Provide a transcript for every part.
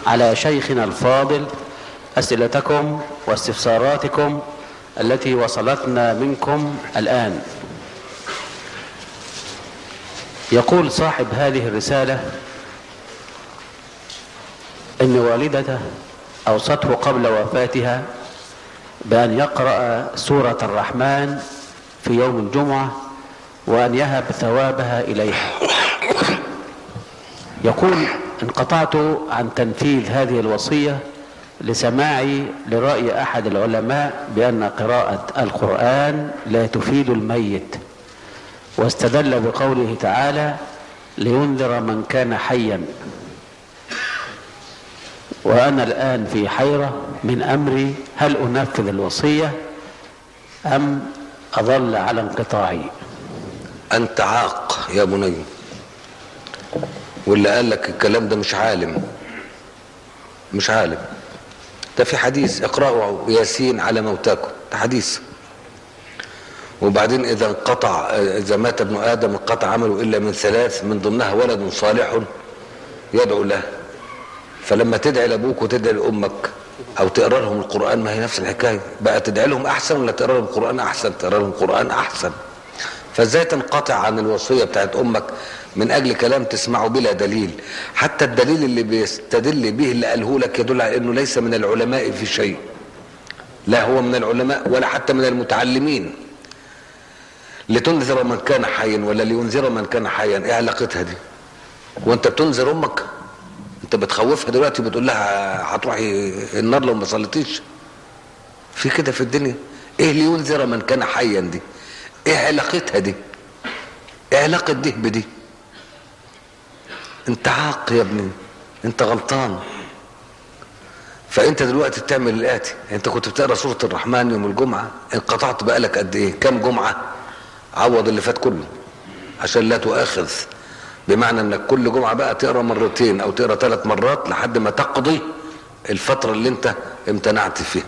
على شيخنا الفاضل أسئلتكم واستفساراتكم التي وصلتنا منكم الآن يقول صاحب هذه الرسالة إن والدته أوصته قبل وفاتها بأن يقرأ سورة الرحمن في يوم الجمعة وأن يهب ثوابها إليها يقول انقطعت عن تنفيذ هذه الوصية لسماعي لرأي أحد العلماء بأن قراءة القرآن لا تفيد الميت واستدل بقوله تعالى لينذر من كان حيا وأنا الآن في حيرة من أمري هل أنفذ الوصية أم أظل على انقطاعي أنت عاق يا بني واللي قال لك الكلام ده مش عالم مش عالم ده في حديث اقرأوا ياسين على موتاكم ده حديث وبعدين إذا انقطع إذا مات ابن آدم انقطع عمله إلا من ثلاث من ضمنها ولد صالح يدعو له فلما تدعي لأبوك وتدعي لأمك أو تقرأ لهم القرآن ما هي نفس الحكاية بقى تدعي لهم أحسن ولا تقرأ لهم القرآن أحسن تقرأ لهم القرآن أحسن فازاي تنقطع عن الوصية بتاعت أمك من أجل كلام تسمعه بلا دليل حتى الدليل اللي بيستدل به اللي قاله لك يدل على أنه ليس من العلماء في شيء لا هو من العلماء ولا حتى من المتعلمين لتنذر من كان حيا ولا لينذر من كان حيا ايه علاقتها دي وانت بتنذر امك انت بتخوفها دلوقتي بتقول لها هتروحي النار لو ما صليتيش في كده في الدنيا ايه لينذر من كان حيا دي ايه علاقتها دي ايه علاقة دي بدي انت عاق يا ابني انت غلطان فانت دلوقتي بتعمل الاتي انت كنت بتقرا سوره الرحمن يوم الجمعه انقطعت بقالك قد ايه كام جمعه عوض اللي فات كله عشان لا تؤاخذ بمعنى انك كل جمعه بقى تقرا مرتين او تقرا ثلاث مرات لحد ما تقضي الفتره اللي انت امتنعت فيها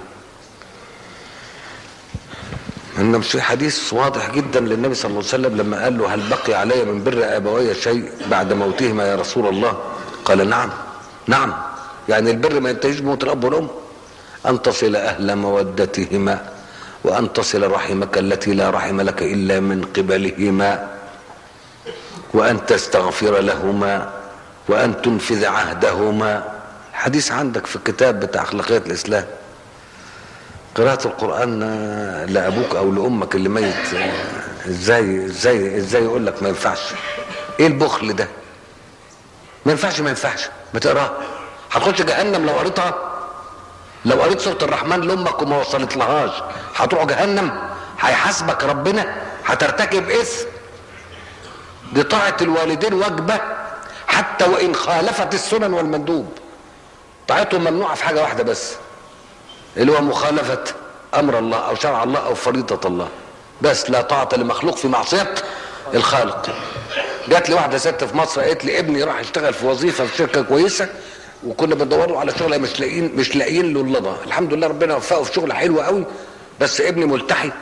ان مش في حديث واضح جدا للنبي صلى الله عليه وسلم لما قال له هل بقي علي من بر ابوي شيء بعد موتهما يا رسول الله قال نعم نعم يعني البر ما ينتهيش بموت الاب والام ان تصل اهل مودتهما وأن تصل رحمك التي لا رحم لك إلا من قبلهما وأن تستغفر لهما وأن تنفذ عهدهما حديث عندك في الكتاب بتاع أخلاقية الإسلام قراءة القرآن لأبوك أو لأمك اللي ميت ازاي ازاي ازاي يقول لك ما ينفعش ايه البخل ده ما ينفعش ما ينفعش ما تقراها هتخش جهنم لو قريتها لو قريت سوره الرحمن لامك وما وصلت لهاش هتروح جهنم هيحاسبك ربنا هترتكب اثم دي طاعه الوالدين واجبه حتى وان خالفت السنن والمندوب طاعتهم ممنوعه في حاجه واحده بس اللي هو مخالفه امر الله او شرع الله او فريضه الله بس لا طاعه لمخلوق في معصيه الخالق جات لي واحده ست في مصر قالت لي ابني راح يشتغل في وظيفه في شركه كويسه وكنا بندور له على شغله مش لاقيين مش لاقيين له اللضا الحمد لله ربنا وفقه في شغله حلوه قوي بس ابني ملتحي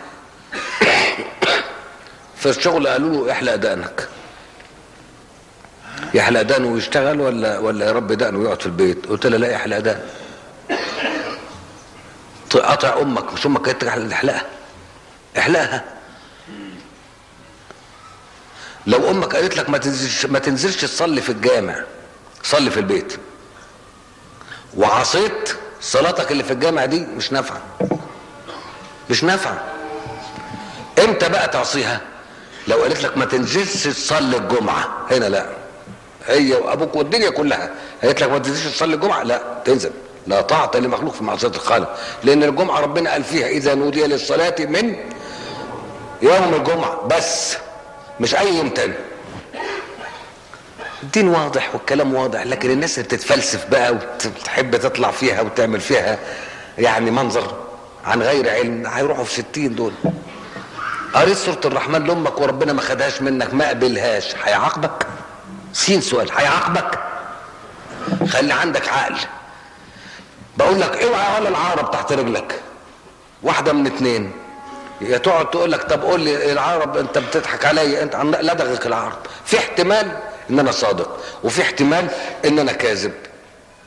في الشغل قالوا له احلق دقنك يحلق دقنه ويشتغل ولا ولا يربي دقنه ويقعد في البيت قلت له لا احلق دقن قطع امك مش امك قالت لك احلقها احلقها لو امك قالت لك ما تنزلش ما تنزلش تصلي في الجامع صلي في البيت وعصيت صلاتك اللي في الجامع دي مش نافعه مش نافعه امتى بقى تعصيها لو قالت لك ما تنزلش تصلي الجمعه هنا لا هي وابوك والدنيا كلها قالت لك ما تنزلش تصلي الجمعه لا تنزل لا طاعة لمخلوق في معصية الخالق لأن الجمعة ربنا قال فيها إذا نودي للصلاة من يوم الجمعة بس مش أي يوم تاني الدين واضح والكلام واضح لكن الناس اللي بتتفلسف بقى وتحب تطلع فيها وتعمل فيها يعني منظر عن غير علم هيروحوا في ستين دول قريت سورة الرحمن لأمك وربنا ما خدهاش منك ما قبلهاش هيعاقبك سين سؤال هيعاقبك خلي عندك عقل بقول لك اوعى ولا العقرب تحت رجلك واحدة من اتنين يا تقعد تقول لك طب قول لي العرب انت بتضحك عليا انت لا دغك العرب في احتمال ان انا صادق وفي احتمال ان انا كاذب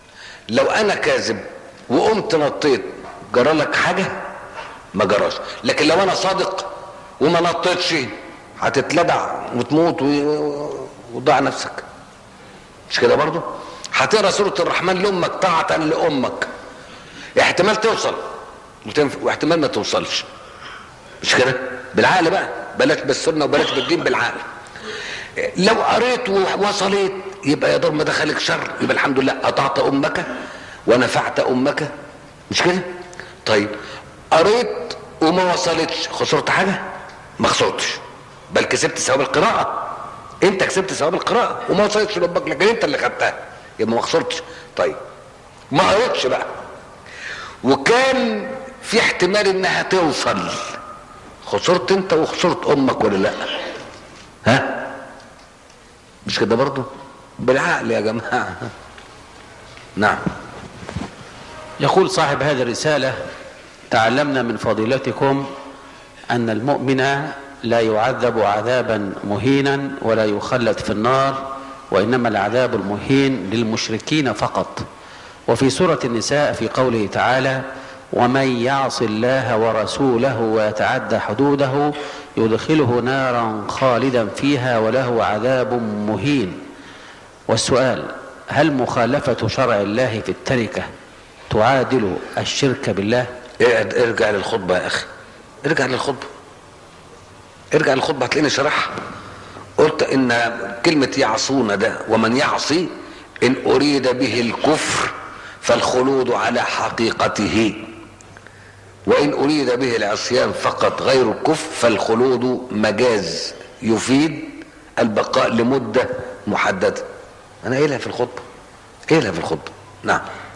لو انا كاذب وقمت نطيت جرى لك حاجه ما جراش لكن لو انا صادق وما نطيتش هتتلدع وتموت و- وتضيع نفسك مش كده برضو هتقرا سوره الرحمن لامك طاعه لامك احتمال توصل وتنف- واحتمال ما توصلش مش كده بالعقل بقى بلاش بالسنه وبلاش بالدين بالعقل لو قريت ووصلت يبقى يا دار ما دخلك شر يبقى الحمد لله اطعت امك ونفعت امك مش كده طيب قريت وما وصلتش خسرت حاجه ما خسرتش بل كسبت ثواب القراءه انت كسبت ثواب القراءه وما وصلتش لربك لكن انت اللي خدتها يبقى ما خسرتش طيب ما قريتش بقى وكان في احتمال انها توصل خسرت انت وخسرت امك ولا لا ها مش كده برضو بالعقل يا جماعه نعم يقول صاحب هذه الرسالة تعلمنا من فضيلتكم أن المؤمن لا يعذب عذابا مهينا ولا يخلد في النار وإنما العذاب المهين للمشركين فقط وفي سورة النساء في قوله تعالى ومن يعص الله ورسوله ويتعدى حدوده يدخله نارا خالدا فيها وله عذاب مهين والسؤال هل مخالفة شرع الله في التركة تعادل الشرك بالله اقعد ارجع للخطبه يا اخي ارجع للخطبه ارجع للخطبه هتلاقيني شرحها قلت ان كلمه يعصون ده ومن يعصي ان اريد به الكفر فالخلود على حقيقته وان اريد به العصيان فقط غير الكفر فالخلود مجاز يفيد البقاء لمده محدده انا قايلها في الخطبه قايلها في الخطبه نعم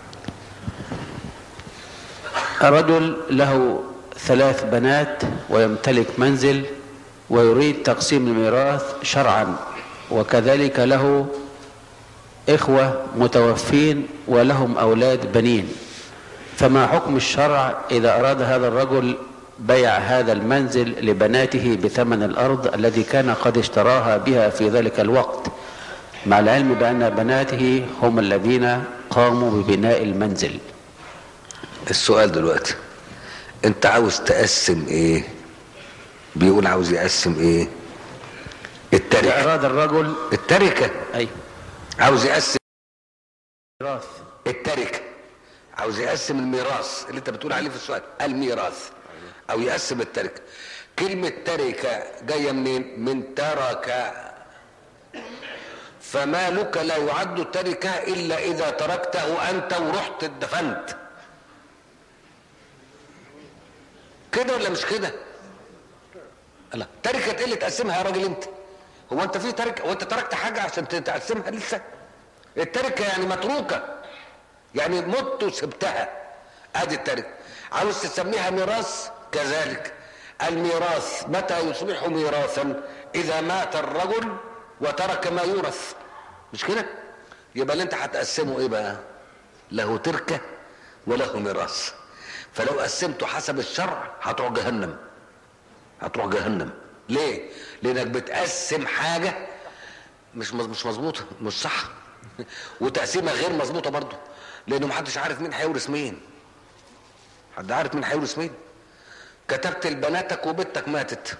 رجل له ثلاث بنات ويمتلك منزل ويريد تقسيم الميراث شرعا وكذلك له إخوة متوفين ولهم أولاد بنين فما حكم الشرع إذا أراد هذا الرجل بيع هذا المنزل لبناته بثمن الأرض الذي كان قد اشتراها بها في ذلك الوقت مع العلم بأن بناته هم الذين قاموا ببناء المنزل السؤال دلوقتي انت عاوز تقسم ايه بيقول عاوز يقسم ايه إذا التركه أراد الرجل التركه أي عاوز يقسم ميراث التركه عاوز يقسم الميراث اللي انت بتقول عليه في السؤال الميراث او يقسم التركه كلمه تركه جايه منين من ترك فمالك لا يعد تركه الا اذا تركته انت ورحت اتدفنت كده ولا مش كده لا تركه ايه اللي تقسمها يا راجل انت هو انت في تركه هو انت تركت حاجه عشان تقسمها لسه التركه يعني متروكه يعني مت وسبتها ادي التركه عاوز تسميها ميراث كذلك الميراث متى يصبح ميراثا اذا مات الرجل وترك ما يورث مش كده يبقى اللي انت هتقسمه ايه بقى له تركه وله ميراث فلو قسمته حسب الشرع هتروح جهنم هتروح جهنم ليه لانك بتقسم حاجه مش مز- مش مظبوطه مش صح وتقسيمها غير مظبوطه برضه لانه محدش عارف مين هيورث مين حد عارف مين هيورث مين كتبت لبناتك وبنتك ماتت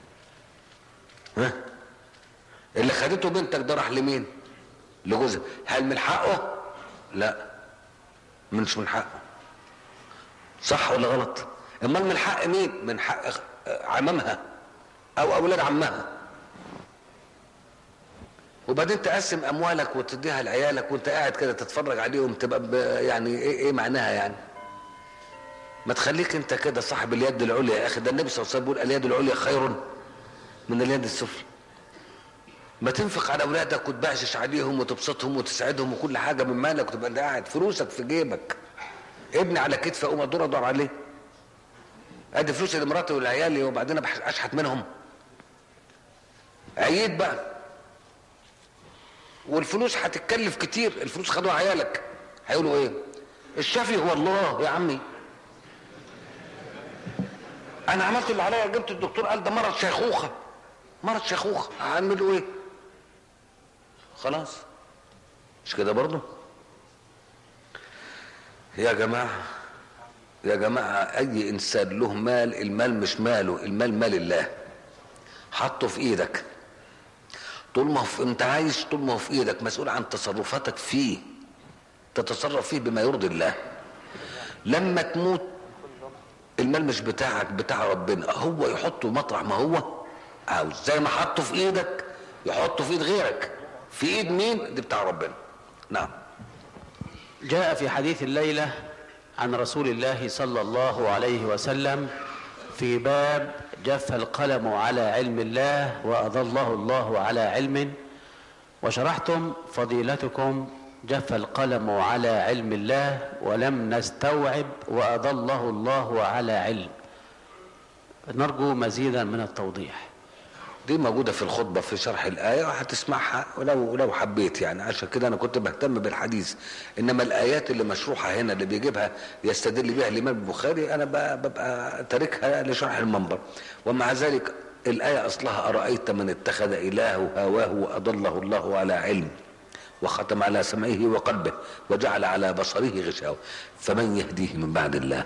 ها اللي خدته بنتك ده راح لمين لجوزها هل من حقه لا مش من حقه صح ولا غلط امال من حق مين من حق عمامها او اولاد عمها وبعدين تقسم اموالك وتديها لعيالك وانت قاعد كده تتفرج عليهم تبقى ب- يعني ايه, إيه معناها يعني ما تخليك انت كده صاحب اليد العليا يا اخي ده النبي صلى الله عليه وسلم بيقول اليد العليا خير من اليد السفلى ما تنفق على اولادك وتبعشش عليهم وتبسطهم وتسعدهم وكل حاجه من مالك وتبقى انت قاعد فلوسك في جيبك ابني على كتفي اقوم ادور ادور عليه ادي فلوسي لمراتي ولعيالي وبعدين أبح- اشحت منهم عييت بقى والفلوس هتتكلف كتير الفلوس خدوها عيالك هيقولوا ايه الشافي هو الله يا عمي انا عملت اللي عليا جبت الدكتور قال ده مرض شيخوخه مرض شيخوخه هعملوا ايه خلاص مش كده برضه يا جماعة يا جماعة أي إنسان له مال المال مش ماله المال مال الله حطه في إيدك طول ما في أنت عايش طول ما هو في إيدك مسؤول عن تصرفاتك فيه تتصرف فيه بما يرضي الله لما تموت المال مش بتاعك بتاع ربنا هو يحطه مطرح ما هو عاوز زي ما حطه في ايدك يحطه في ايد غيرك في ايد مين دي بتاع ربنا نعم جاء في حديث الليلة عن رسول الله صلى الله عليه وسلم في باب جف القلم على علم الله وأضله الله على علم وشرحتم فضيلتكم جف القلم على علم الله ولم نستوعب وأضله الله على علم نرجو مزيدا من التوضيح دي موجودة في الخطبة في شرح الآية وهتسمعها ولو لو حبيت يعني عشان كده أنا كنت بهتم بالحديث إنما الآيات اللي مشروحة هنا اللي بيجيبها يستدل بها الإمام البخاري أنا ب- ببقى تاركها لشرح المنبر ومع ذلك الآية أصلها أرأيت من اتخذ إلهه هواه وأضله الله على علم وختم على سمعه وقلبه وجعل على بصره غشاوة فمن يهديه من بعد الله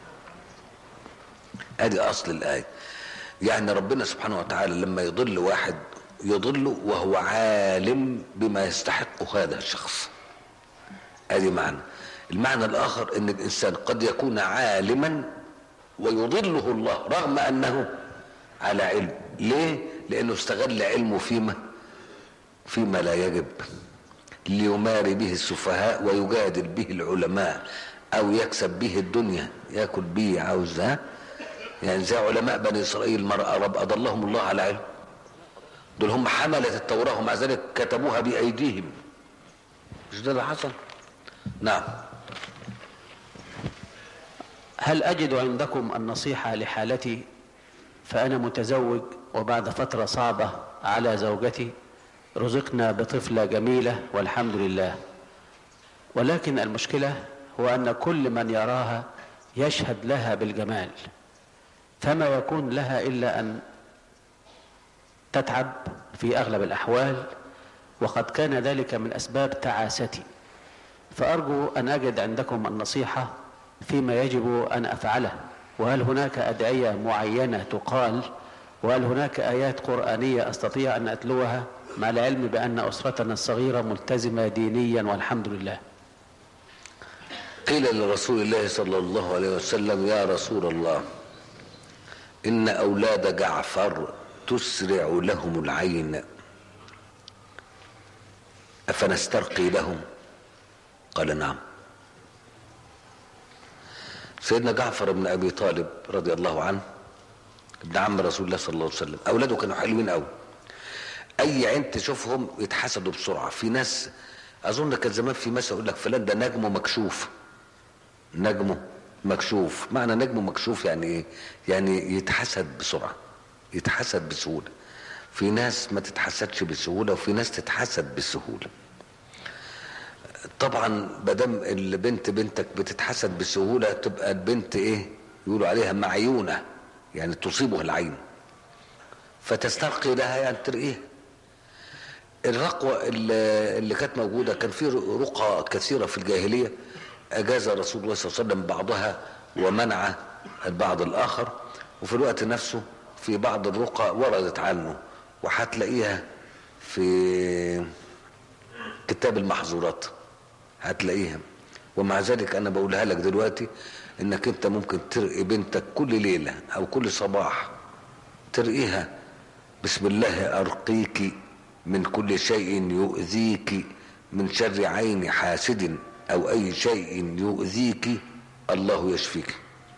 ادي اصل الايه يعني ربنا سبحانه وتعالى لما يضل واحد يضله وهو عالم بما يستحق هذا الشخص ادي معنى المعنى الاخر ان الانسان قد يكون عالما ويضله الله رغم انه على علم ليه لانه استغل علمه فيما فيما لا يجب ليماري به السفهاء ويجادل به العلماء او يكسب به الدنيا ياكل به عاوزها يعني زي علماء بني اسرائيل مرأة رب اضلهم الله على علم دول هم حملة التوراة ومع ذلك كتبوها بايديهم مش ده اللي حصل نعم هل أجد عندكم النصيحة لحالتي فأنا متزوج وبعد فترة صعبة على زوجتي رزقنا بطفلة جميلة والحمد لله ولكن المشكلة هو أن كل من يراها يشهد لها بالجمال فما يكون لها إلا أن تتعب في أغلب الأحوال وقد كان ذلك من أسباب تعاستي فأرجو أن أجد عندكم النصيحة فيما يجب أن أفعله وهل هناك أدعية معينة تقال وهل هناك آيات قرآنية أستطيع أن أتلوها مع العلم بأن أسرتنا الصغيرة ملتزمة دينيا والحمد لله قيل لرسول الله صلى الله عليه وسلم يا رسول الله إن أولاد جعفر تسرع لهم العين أفنسترقي لهم قال نعم سيدنا جعفر بن أبي طالب رضي الله عنه ابن عم رسول الله صلى الله عليه وسلم أولاده كانوا حلوين قوي أي عين تشوفهم يتحسدوا بسرعة في ناس أظن كان زمان في مثل يقول لك فلان ده نجمه مكشوف نجمه مكشوف معنى نجمه مكشوف يعني ايه يعني يتحسد بسرعه يتحسد بسهوله في ناس ما تتحسدش بسهوله وفي ناس تتحسد بسهوله طبعا مادام البنت بنتك بتتحسد بسهوله تبقى البنت ايه يقولوا عليها معيونه يعني تصيبها العين فتسترقي لها يعني ترقيها الرقوة اللي اللي كانت موجودة كان في رقى كثيرة في الجاهلية أجاز رسول الله صلى الله عليه وسلم بعضها ومنع البعض الآخر وفي الوقت نفسه في بعض الرقى وردت عنه وهتلاقيها في كتاب المحظورات هتلاقيها ومع ذلك أنا بقولها لك دلوقتي إنك أنت ممكن ترقي بنتك كل ليلة أو كل صباح ترقيها بسم الله أرقيك من كل شيء يؤذيك من شر عين حاسد أو أي شيء يؤذيك الله يشفيك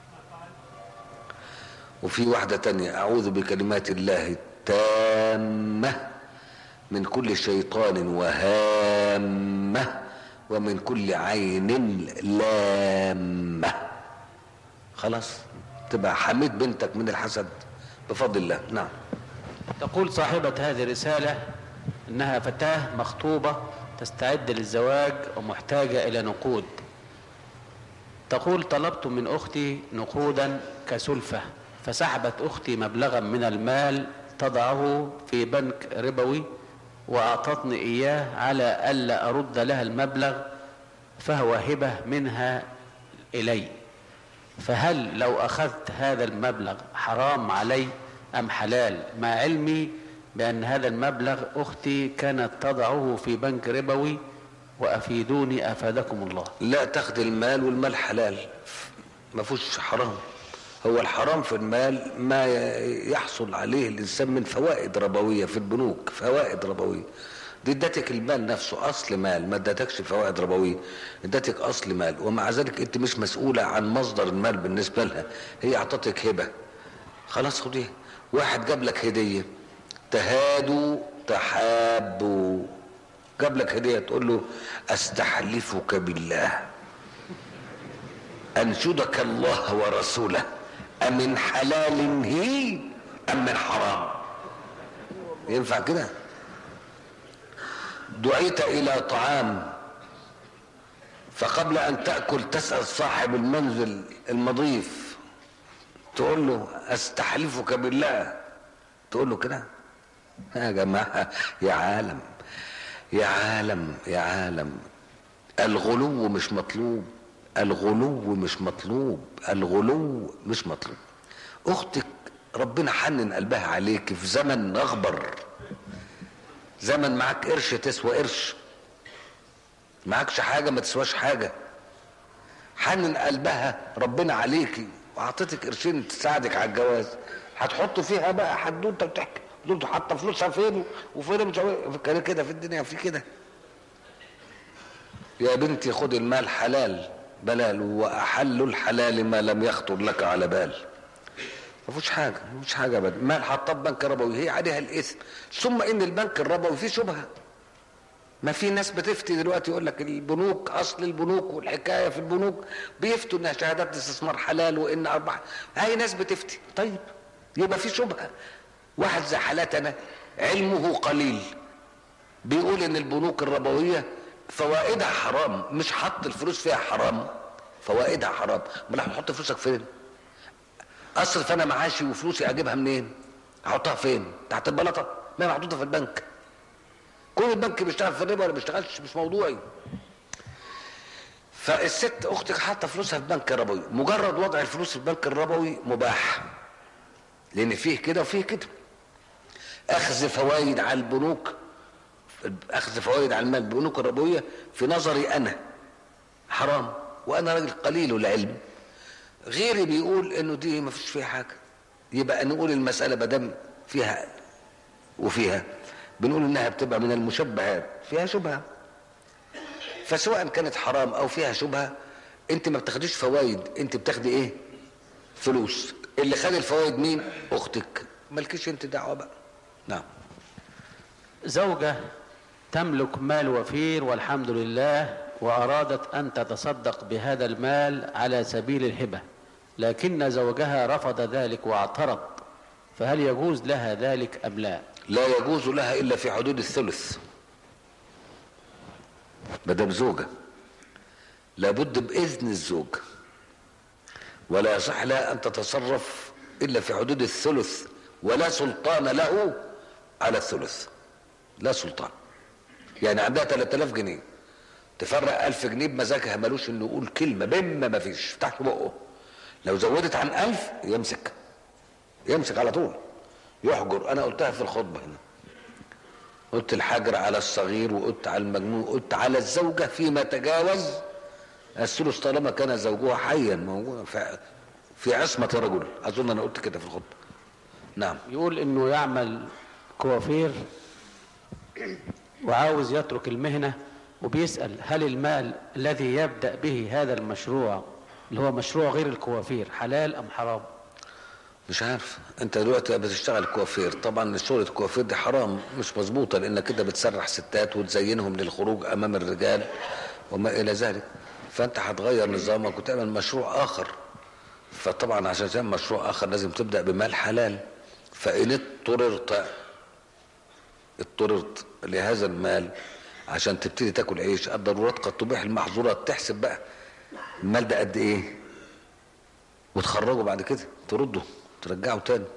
وفي واحدة تانية أعوذ بكلمات الله التامة من كل شيطان وهامة ومن كل عين لامة خلاص تبقى حميت بنتك من الحسد بفضل الله نعم تقول صاحبة هذه الرسالة إنها فتاة مخطوبة تستعد للزواج ومحتاجة إلى نقود تقول طلبت من أختي نقودا كسلفة فسحبت أختي مبلغا من المال تضعه في بنك ربوي وأعطتني إياه على ألا أرد لها المبلغ فهو هبة منها إلي فهل لو أخذت هذا المبلغ حرام علي أم حلال مع علمي بأن هذا المبلغ أختي كانت تضعه في بنك ربوي وأفيدوني أفادكم الله لا تاخد المال والمال حلال ما فيهوش حرام هو الحرام في المال ما يحصل عليه الانسان من فوائد ربويه في البنوك فوائد ربويه دي ادتك المال نفسه اصل مال ما ادتكش فوائد ربويه ادتك اصل مال ومع ذلك انت مش مسؤوله عن مصدر المال بالنسبه لها هي اعطتك هبه خلاص خديها واحد جاب لك هديه تهادوا تحابوا جاب لك هديه تقول له استحلفك بالله انشدك الله ورسوله أمن حلال هي أم من حرام ينفع كده دعيت إلى طعام فقبل أن تأكل تسأل صاحب المنزل المضيف تقول له أستحلفك بالله تقول له كده يا جماعة يا عالم يا عالم يا عالم الغلو مش مطلوب الغلو مش مطلوب الغلو مش مطلوب اختك ربنا حنن قلبها عليك في زمن اغبر زمن معاك قرش تسوى قرش معكش حاجه ما تسواش حاجه حنن قلبها ربنا عليكي واعطيتك قرشين تساعدك على الجواز هتحط فيها بقى حدوته وتحكي دول حاطه فلوسها فين وفين مش كده كده في الدنيا في كده يا بنتي خد المال حلال بلال واحل الحلال ما لم يخطر لك على بال ما فيش حاجه ما فيش حاجه ابدا مال حطاه بنك ربوي هي عليها الاثم ثم ان البنك الربوي فيه شبهه ما في ناس بتفتي دلوقتي يقول لك البنوك اصل البنوك والحكايه في البنوك بيفتوا انها شهادات استثمار حلال وان اربع هاي ناس بتفتي طيب يبقى في شبهه واحد زي حالاتنا علمه قليل بيقول ان البنوك الربويه فوائدها حرام مش حط الفلوس فيها حرام فوائدها حرام امال هتحط فلوسك فين اصرف انا معاشي وفلوسي اجيبها منين احطها فين تحت البلطه ما هي محطوطه في البنك كل البنك بيشتغل في الربا ولا بيشتغلش مش موضوعي فالست اختك حاطه فلوسها في بنك ربوي مجرد وضع الفلوس في البنك الربوي مباح لان فيه كده وفيه كده اخذ فوائد على البنوك اخذ فوائد على المال بنوك الربويه في نظري انا حرام وانا راجل قليل العلم غيري بيقول انه دي ما فيش فيها حاجه يبقى نقول المساله بدم فيها وفيها بنقول انها بتبقى من المشبهات فيها شبهه فسواء كانت حرام او فيها شبهه انت ما بتاخديش فوائد انت بتاخدي ايه فلوس اللي خد الفوائد مين اختك مالكيش انت دعوه بقى نعم زوجة تملك مال وفير والحمد لله وأرادت أن تتصدق بهذا المال على سبيل الهبة لكن زوجها رفض ذلك واعترض فهل يجوز لها ذلك أم لا لا يجوز لها الا في حدود الثلث مدام زوجة لابد بإذن الزوج ولا يصح لها أن تتصرف إلا في حدود الثلث ولا سلطان له على الثلث لا سلطان يعني عندها 3000 جنيه تفرق 1000 جنيه بمزاجها ملوش انه يقول كلمه بما ما فيش فتحت بقه لو زودت عن 1000 يمسك يمسك على طول يحجر انا قلتها في الخطبه هنا قلت الحجر على الصغير وقلت على المجنون وقلت على الزوجه فيما تجاوز الثلث طالما كان زوجها حيا موجودا في في عصمه رجل اظن انا قلت كده في الخطبه نعم يقول انه يعمل كوافير وعاوز يترك المهنة وبيسأل هل المال الذي يبدأ به هذا المشروع اللي هو مشروع غير الكوافير حلال أم حرام مش عارف انت دلوقتي بتشتغل كوافير طبعا شغلة الكوافير دي حرام مش مظبوطة لانك كده بتسرح ستات وتزينهم للخروج امام الرجال وما الى ذلك فانت هتغير نظامك وتعمل مشروع اخر فطبعا عشان تعمل مشروع اخر لازم تبدا بمال حلال فان اضطررت اضطررت لهذا المال عشان تبتدي تاكل عيش الضرورات قد تبيح المحظورات تحسب بقى المال ده قد ايه وتخرجه بعد كده ترده ترجعه تاني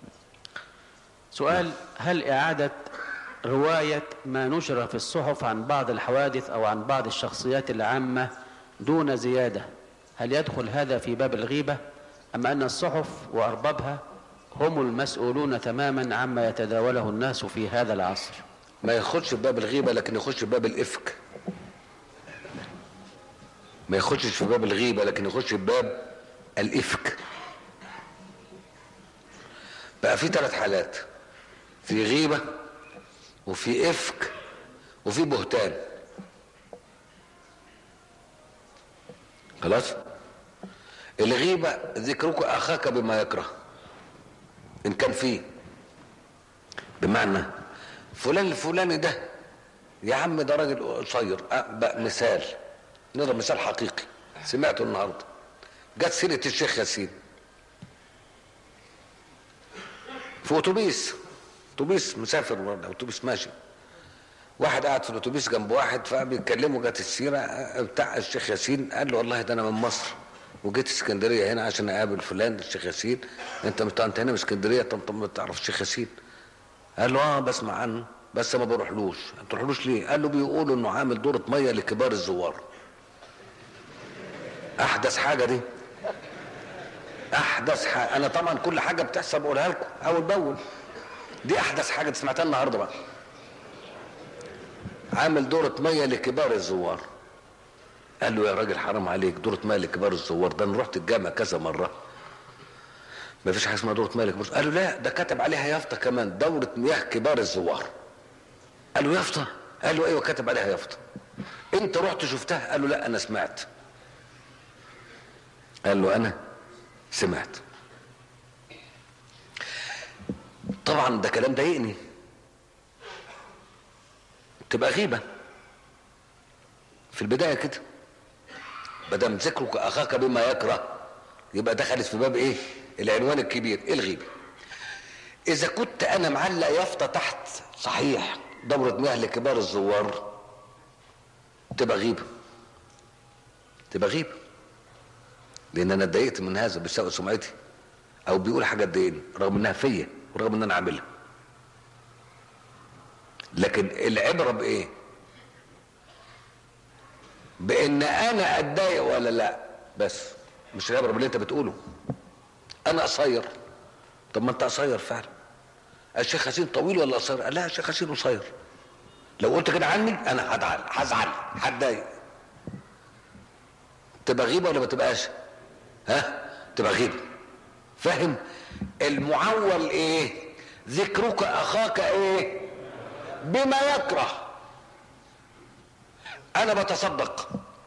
سؤال هل إعادة رواية ما نشر في الصحف عن بعض الحوادث أو عن بعض الشخصيات العامة دون زيادة هل يدخل هذا في باب الغيبة أم أن الصحف وأربابها هم المسؤولون تماما عما يتداوله الناس في هذا العصر ما يخش في باب الغيبة لكن يخش في باب الإفك ما يخشش في باب الغيبة لكن يخش في باب الإفك بقى في ثلاث حالات في غيبة وفي إفك وفي بهتان خلاص الغيبة ذكرك أخاك بما يكره إن كان فيه بمعنى فلان الفلاني ده يا عم ده راجل قصير أه بقى مثال نضرب مثال حقيقي سمعته النهارده جت سيره الشيخ ياسين في اتوبيس اتوبيس مسافر ولا اتوبيس ماشي واحد قاعد في الاتوبيس جنب واحد فبيتكلموا جت السيره بتاع الشيخ ياسين قال له والله ده انا من مصر وجيت اسكندريه هنا عشان اقابل فلان الشيخ ياسين انت مت... انت هنا من اسكندريه طب ما تعرف الشيخ ياسين قال له اه بسمع عنه بس ما بروحلوش ما بتروحلوش ليه قال له بيقولوا انه عامل دوره ميه لكبار الزوار احدث حاجه دي احدث حاجه انا طبعا كل حاجه بتحصل بقولها لكم اول باول دي احدث حاجه سمعتها النهارده بقى عامل دورة مية لكبار الزوار قال له يا راجل حرام عليك دورة مية لكبار الزوار ده انا رحت الجامع كذا مرة ما فيش حاجة اسمها دورة مية لكبار قال له لا ده كتب عليها يافطة كمان دورة مياه كبار الزوار قال له يافطة قال له ايوه كتب عليها يافطة انت رحت شفتها قال له لا انا سمعت قال له انا سمعت طبعا ده كلام ضايقني تبقى غيبه في البدايه كده بدل ذكرك اخاك بما يكره يبقى دخلت في باب ايه العنوان الكبير ايه الغيبه اذا كنت انا معلق يافطه تحت صحيح دوره مياه لكبار الزوار تبقى غيبه تبقى غيبه لان انا اتضايقت من هذا بيساوي سمعتي او بيقول حاجه تضايقني رغم انها فيا ورغم ان انا عاملها لكن العبره بايه بان انا اتضايق ولا لا بس مش العبره باللي انت بتقوله انا قصير طب ما انت قصير فعلا الشيخ حسين طويل ولا قصير قال لا الشيخ حسين قصير لو قلت كده عني انا هزعل هزعل هتضايق تبقى غيبه ولا ما تبقاش ها تبقى غيبه فاهم المعول ايه ذكرك اخاك ايه بما يكره انا بتصدق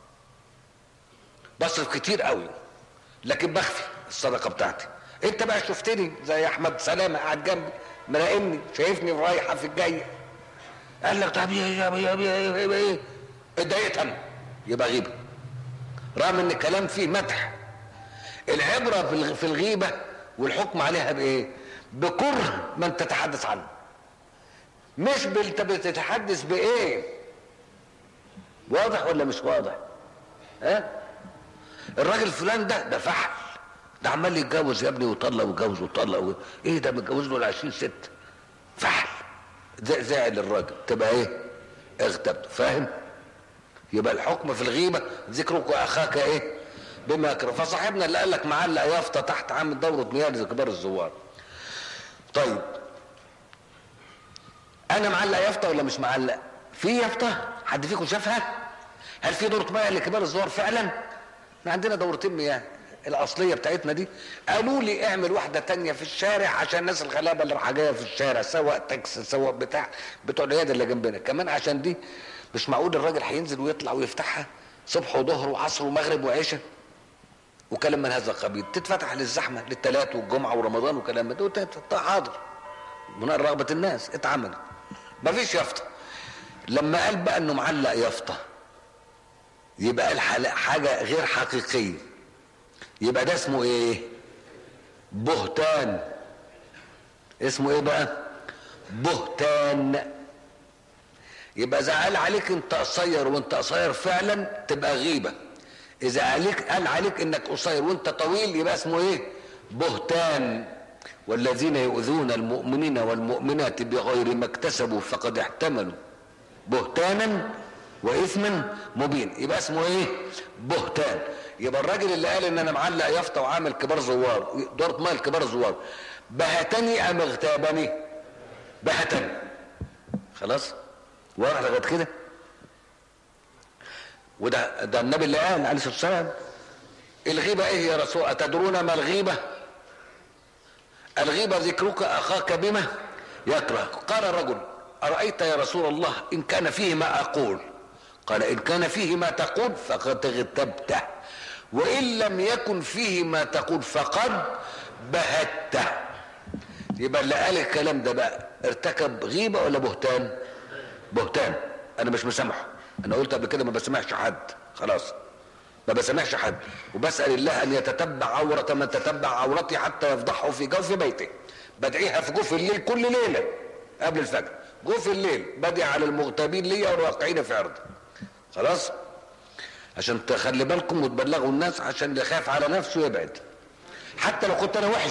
بصرف كتير قوي لكن بخفي الصدقه بتاعتي انت بقى شفتني زي احمد سلامه قاعد جنبي مراقبني شايفني رايحه في الجايه قال لك طب يا يا يا يا يا ايه اتضايقت انا يبقى غيبه رغم ان الكلام فيه مدح العبره في الغيبه والحكم عليها بايه بكره من تتحدث عنه مش انت بتتحدث بايه واضح ولا مش واضح ها أه؟ الراجل الفلان ده ده فحل ده عمال يتجوز يا ابني وطلق ويتجوز وطلق و... ايه ده متجوز له 20 ست فحل زعل الراجل تبقى ايه اغتبت فاهم يبقى الحكم في الغيبه ذكرك اخاك ايه بما يكره فصاحبنا اللي قال لك معلق يافطه تحت عامل دوره مياه لكبار الزوار طيب انا معلق يافطه ولا مش معلق في يافطه حد فيكم شافها هل في دوره مياه لكبار الزوار فعلا احنا عندنا دورتين مياه الاصليه بتاعتنا دي قالوا لي اعمل واحده تانية في الشارع عشان الناس الغلابه اللي رايحه جايه في الشارع سواء تاكسي سواء بتاع بتوع العياده اللي جنبنا كمان عشان دي مش معقول الراجل هينزل ويطلع ويفتحها صبح وظهر وعصر ومغرب وعشاء وكلام من هذا القبيل تتفتح للزحمه للثلاث والجمعه ورمضان وكلام من ده حاضر من رغبه الناس اتعملت مفيش يافطه لما قال بقى انه معلق يافطه يبقى الحلق حاجه غير حقيقيه يبقى ده اسمه ايه بهتان اسمه ايه بقى بهتان يبقى اذا قال عليك انت قصير وانت قصير فعلا تبقى غيبه اذا عليك قال عليك انك قصير وانت طويل يبقى اسمه ايه بهتان والذين يؤذون المؤمنين والمؤمنات بغير ما اكتسبوا فقد احتملوا بهتانا واثم مبين يبقى اسمه ايه بهتان يبقى الراجل اللي قال ان انا معلق يافطه وعامل كبار زوار دورة مال كبار زوار بهتني ام اغتابني بهتني خلاص واضح لغايه كده وده ده النبي اللي قال عليه الصلاه والسلام الغيبه ايه يا رسول اتدرون ما الغيبه الغيبه ذكرك اخاك بما يكره قال الرجل ارايت يا رسول الله ان كان فيه ما اقول قال ان كان فيه ما تقول فقد اغتبته وان لم يكن فيه ما تقول فقد بهته يبقى اللي قال الكلام ده بقى ارتكب غيبه ولا بهتان بهتان انا مش مسامحه انا قلت قبل كده ما بسامحش حد خلاص ما بسامحش حد وبسال الله ان يتتبع عوره من تتبع عورتي حتى يفضحه في جوف بيته بدعيها في جوف الليل كل ليله قبل الفجر جوف الليل بدعي على المغتابين ليا والواقعين في عرضي خلاص عشان تخلي بالكم وتبلغوا الناس عشان اللي خاف على نفسه يبعد حتى لو كنت انا وحش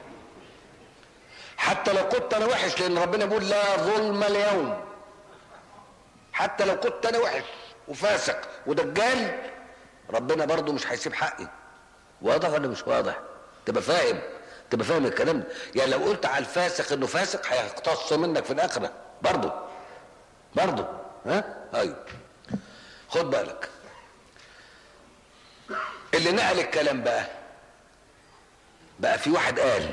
حتى لو كنت انا وحش لان ربنا بيقول لا ظلم اليوم حتى لو كنت انا وحش وفاسق ودجال ربنا برضو مش هيسيب حقي واضح ولا مش واضح تبقى فاهم تبقى فاهم الكلام ده يعني لو قلت على الفاسق انه فاسق هيقتص منك في الاخره برضو برضو ها ايوه خد بالك اللي نقل الكلام بقى بقى في واحد قال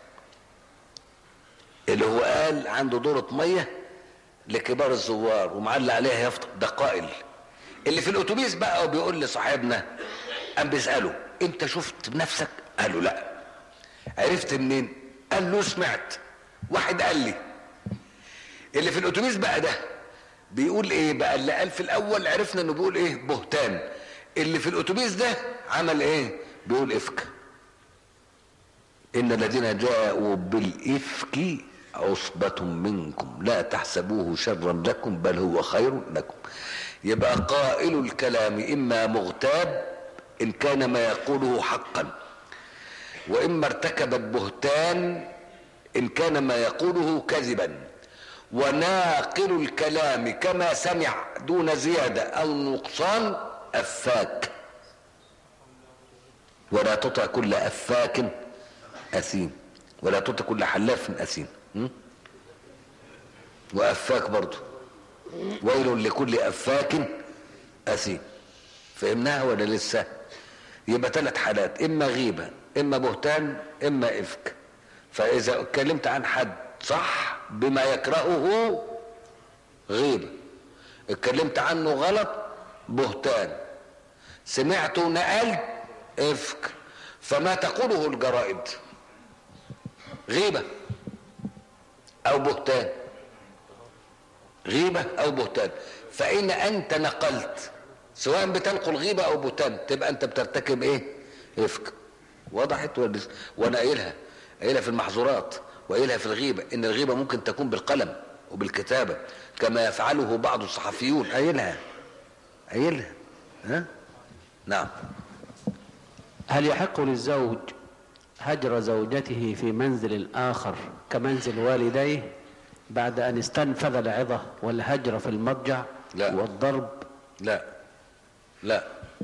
اللي هو قال عنده دورة مية لكبار الزوار ومعلق عليها يفطر ده قائل اللي في الاتوبيس بقى وبيقول لصاحبنا قام بيساله انت شفت بنفسك قال له لا عرفت منين قال له سمعت واحد قال لي اللي في الاتوبيس بقى ده بيقول ايه بقى اللي قال في الاول عرفنا انه بيقول ايه بهتان اللي في الاتوبيس ده عمل ايه بيقول افك ان الذين جاءوا بالافك عصبة منكم لا تحسبوه شرا لكم بل هو خير لكم يبقى قائل الكلام اما مغتاب ان كان ما يقوله حقا واما ارتكب البهتان ان كان ما يقوله كذبا وناقل الكلام كما سمع دون زياده او نقصان افاك ولا تطع كل افاك اثيم ولا تطع كل حلاف اثيم م? وافاك برضه ويل لكل افاك اثيم فهمناها ولا لسه يبقى ثلاث حالات اما غيبه اما بهتان اما افك فاذا اتكلمت عن حد صح بما يكرهه غيبه اتكلمت عنه غلط بهتان سمعت ونقلت افك فما تقوله الجرائد غيبه او بهتان غيبه او بهتان فان انت نقلت سواء بتنقل غيبه او بهتان تبقى انت بترتكب ايه افك وضحت ولا وانا قايلها قايلها في المحظورات وقايلها في الغيبه ان الغيبه ممكن تكون بالقلم وبالكتابه كما يفعله بعض الصحفيون قايلها قايلها ها نعم هل يحق للزوج هجر زوجته في منزل آخر كمنزل والديه بعد أن استنفذ العظة والهجر في المضجع لا. والضرب لا لا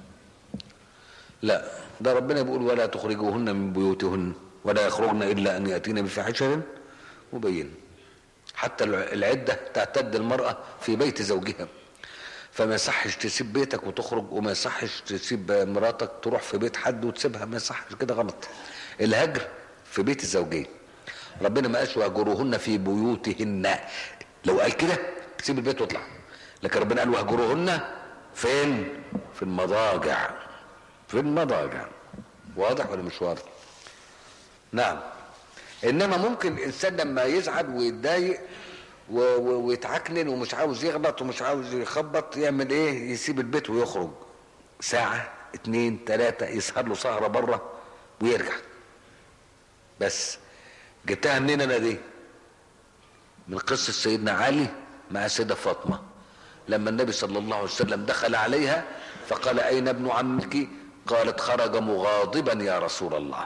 لا ده ربنا بيقول ولا تخرجوهن من بيوتهن ولا يخرجن الا ان ياتين بفاحشه مبين حتى العده تعتد المراه في بيت زوجها فما يصحش تسيب بيتك وتخرج وما يصحش تسيب مراتك تروح في بيت حد وتسيبها ما يصحش كده غلط الهجر في بيت الزوجين ربنا ما قالش واهجروهن في بيوتهن لو قال كده سيب البيت واطلع لكن ربنا قال واهجروهن فين في المضاجع في المضاجع واضح ولا مش واضح نعم انما ممكن الانسان لما يزعل ويتضايق و- و- ويتعكنن ومش عاوز يغلط ومش عاوز يخبط يعمل ايه يسيب البيت ويخرج ساعة اتنين تلاتة يسهر له سهرة بره ويرجع بس جبتها منين انا دي من قصة سيدنا علي مع السيدة فاطمة لما النبي صلى الله عليه وسلم دخل عليها فقال اين ابن عمك قالت خرج مغاضبا يا رسول الله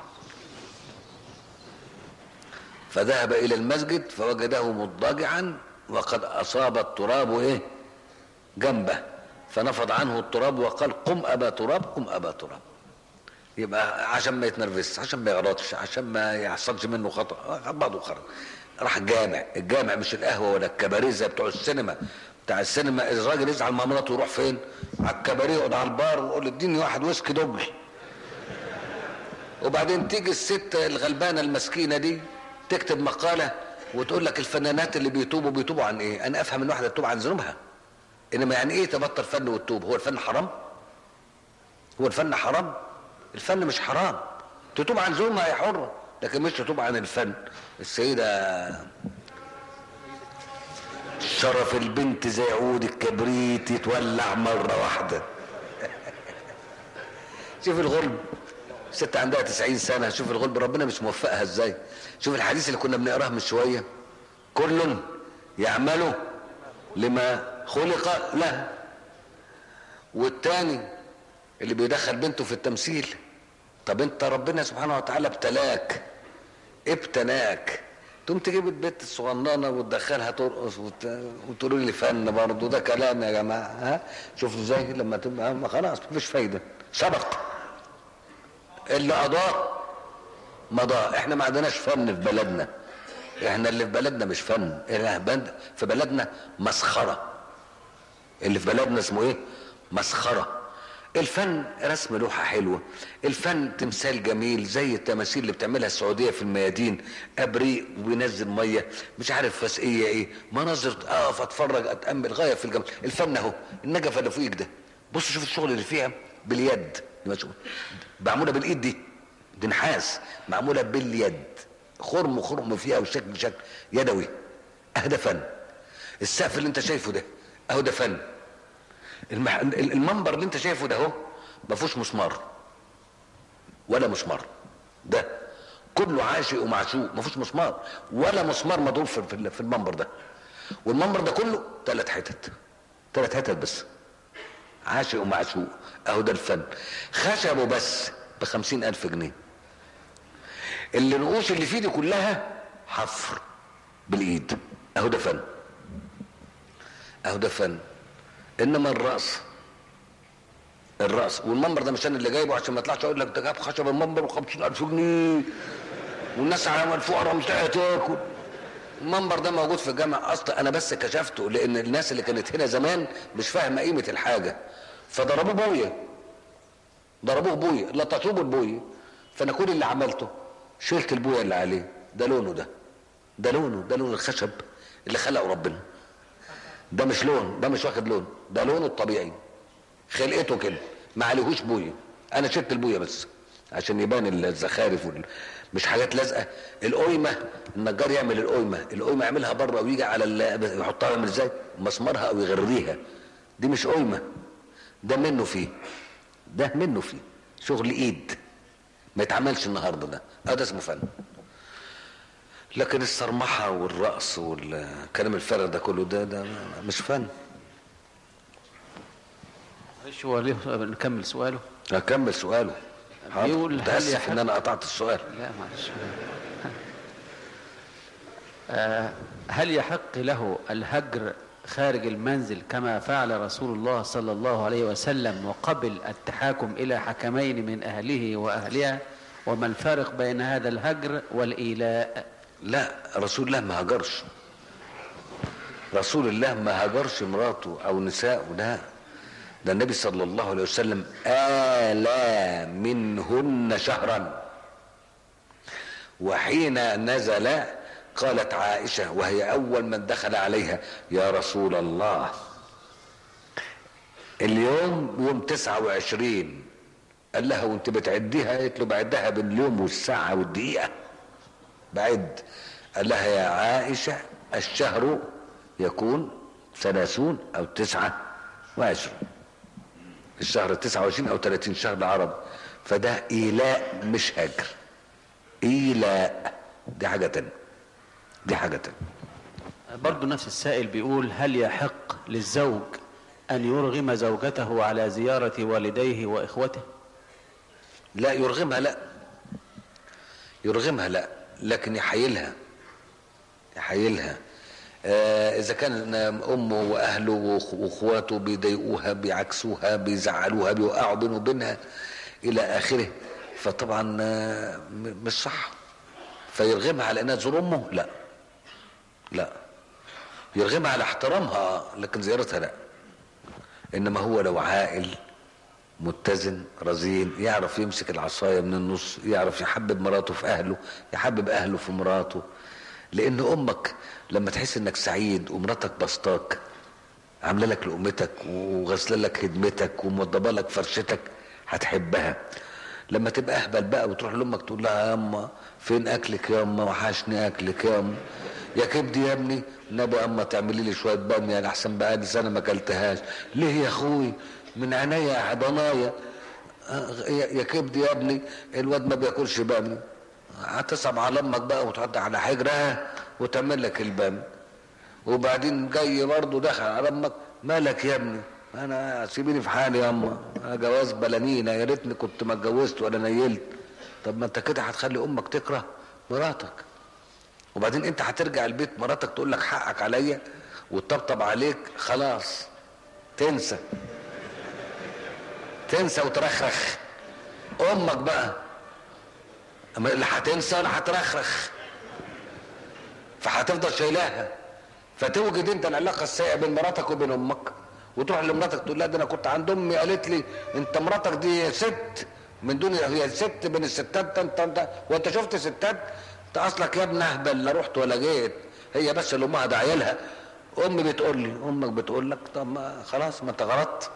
فذهب الى المسجد فوجده مضطجعا وقد اصاب التراب ايه جنبه فنفض عنه التراب وقال قم ابا تراب قم ابا تراب يبقى عشان ما يتنرفزش عشان ما يغلطش عشان ما يحصلش منه خطا خد بعضه وخرج راح جامع الجامع مش القهوه ولا الكباريه زي بتوع السينما بتاع السينما الراجل يزعل مع مراته يروح فين على الكباريه يقعد على البار ويقول اديني واحد ويسكي دبل وبعدين تيجي الست الغلبانه المسكينه دي تكتب مقاله وتقول لك الفنانات اللي بيتوبوا بيتوبوا عن ايه انا افهم ان واحده تتوب عن ذنوبها انما يعني ايه تبطل فن وتتوب هو الفن حرام هو الفن حرام الفن مش حرام تتوب عن ذنوبها هي حره لكن مش تتوب عن الفن السيده شرف البنت زي عود الكبريت يتولع مره واحده شوف الغلب ست عندها تسعين سنة شوف الغلب ربنا مش موفقها ازاي شوف الحديث اللي كنا بنقراه من شوية كل يعمل لما خلق له والتاني اللي بيدخل بنته في التمثيل طب انت ربنا سبحانه وتعالى ابتلاك ابتلاك تقوم تجيب البنت الصغننه وتدخلها ترقص وت... وتقول لي فن برضه ده كلام يا جماعه ها شوف ازاي لما تبقى ما خلاص مفيش فايده سبق اللي اضاء مضى احنا ما عندناش فن في بلدنا احنا اللي في بلدنا مش فن احنا في بلدنا مسخره اللي في بلدنا اسمه ايه مسخره الفن رسم لوحه حلوه الفن تمثال جميل زي التماثيل اللي بتعملها السعوديه في الميادين ابريق وينزل ميه مش عارف فسقيه ايه مناظر اقف اتفرج اتامل غايه في الجمال الفن اهو النجفه اللي فوقيك ده بص شوف الشغل اللي فيها باليد معموله بالايد دي دي نحاس معموله باليد خرم خرم فيها وشكل شكل يدوي اهدى فن السقف اللي انت شايفه ده اهو ده فن المح... المنبر اللي انت شايفه ده اهو ما فيهوش مسمار ولا مسمار ده كله عاشق ومعشوق ما فيهوش مسمار ولا مسمار مضروب في في المنبر ده والمنبر ده كله ثلاث حتت ثلاث حتت بس عاشق ومعشوق اهو ده الفن خشبه بس بخمسين الف جنيه اللي النقوش اللي فيه دي كلها حفر بالايد اهو ده فن اهو ده فن انما الرأس الرأس والمنبر ده مش انا اللي جايبه عشان ما يطلعش اقول لك ده جاب خشب المنبر و ألف جنيه والناس على الفقراء مش تاكل المنبر ده موجود في الجامع اصلا انا بس كشفته لان الناس اللي كانت هنا زمان مش فاهمه قيمه الحاجه فضربوه بويه ضربوه بويه لطشوه بالبويه فانا كل اللي عملته شلت البويه اللي عليه ده لونه ده ده لونه ده لون الخشب اللي خلقه ربنا ده مش لون ده مش واخد لون ده لونه الطبيعي خلقته كده ما عليهوش بويه انا شلت البويه بس عشان يبان الزخارف وال... مش حاجات لازقه القيمه النجار يعمل القيمه القيمه يعملها بره ويجي على ال... يحطها يعمل ازاي مسمارها او يغريها دي مش قيمه ده منه فيه ده منه فيه شغل ايد ما يتعملش النهارده ده هذا اسمه فن لكن الصرمحه والرقص والكلام الفارغ ده كله ده ده مش فن معلش هو ليه نكمل سؤاله هكمل سؤاله بيقول هل متاسف يحق ان انا قطعت السؤال لا معلش آه، هل يحق له الهجر خارج المنزل كما فعل رسول الله صلى الله عليه وسلم وقبل التحاكم إلى حكمين من أهله وأهلها وما الفارق بين هذا الهجر والإيلاء لا رسول الله ما هجرش رسول الله ما هجرش مراته او نساءه لا ده النبي صلى الله عليه وسلم آلى منهن شهرا وحين نزل قالت عائشة وهي أول من دخل عليها يا رسول الله اليوم يوم تسعة وعشرين قال لها وانت بتعديها قالت له بعدها باليوم والساعة والدقيقة بعد قال لها يا عائشة الشهر يكون ثلاثون أو تسعة وعشرون الشهر تسعة وعشرين أو ثلاثين شهر العرب فده إيلاء مش هجر إيلاء دي حاجة تانية دي حاجة تانية برضو نفس السائل بيقول هل يحق للزوج أن يرغم زوجته على زيارة والديه وإخوته لا يرغمها لا يرغمها لا لكن يحيلها يحيلها آه اذا كان امه واهله وأخ- واخواته بيضايقوها بيعكسوها بيزعلوها بيوقعوا بينه وبينها الى اخره فطبعا آه، م- مش صح فيرغمها على انها تزور امه لا لا يرغمها على احترامها آه، لكن زيارتها لا انما هو لو عاقل متزن رزين يعرف يمسك العصايه من النص يعرف يحبب مراته في اهله يحبب اهله في مراته لان امك لما تحس انك سعيد ومراتك بسطاك عامله لك لقمتك وغسله لك هدمتك وموضبه لك فرشتك هتحبها لما تبقى اهبل بقى وتروح لامك تقول لها يا اما فين اكلك يا اما وحشني اكلك يا اما يا كبدي يا ابني نبي اما تعملي لي شويه باميه انا احسن بقى دي سنه ما اكلتهاش ليه يا اخوي من عينيا يا حضنايا آه، يا يا كبدي يا ابني الواد ما بياكلش باميه هتصعب على امك بقى وتحط على حجرها وتعمل لك الباميه وبعدين جاي برضه دخل على امك مالك يا ابني انا سيبيني في حالي يا اما انا جواز بلانينا يا ريتني كنت ما اتجوزت ولا نيلت طب ما انت كده هتخلي امك تكره مراتك وبعدين انت هترجع البيت مراتك تقول لك حقك عليا وتطبطب عليك خلاص تنسى تنسى وترخرخ امك بقى اما اللي هتنسى ولا هترخرخ فهتفضل شايلاها فتوجد انت العلاقه السيئه بين مراتك وبين امك وتروح لمراتك تقول لها ده انا كنت عند امي قالت لي انت مراتك دي ست من دون هي ست بين الستات انت انت وانت شفت ستات انت اصلك يا ابن اهبل لا رحت ولا جيت هي بس اللي امها داعيه لها امي بتقول لي امك بتقول لك طب ما خلاص ما انت غلطت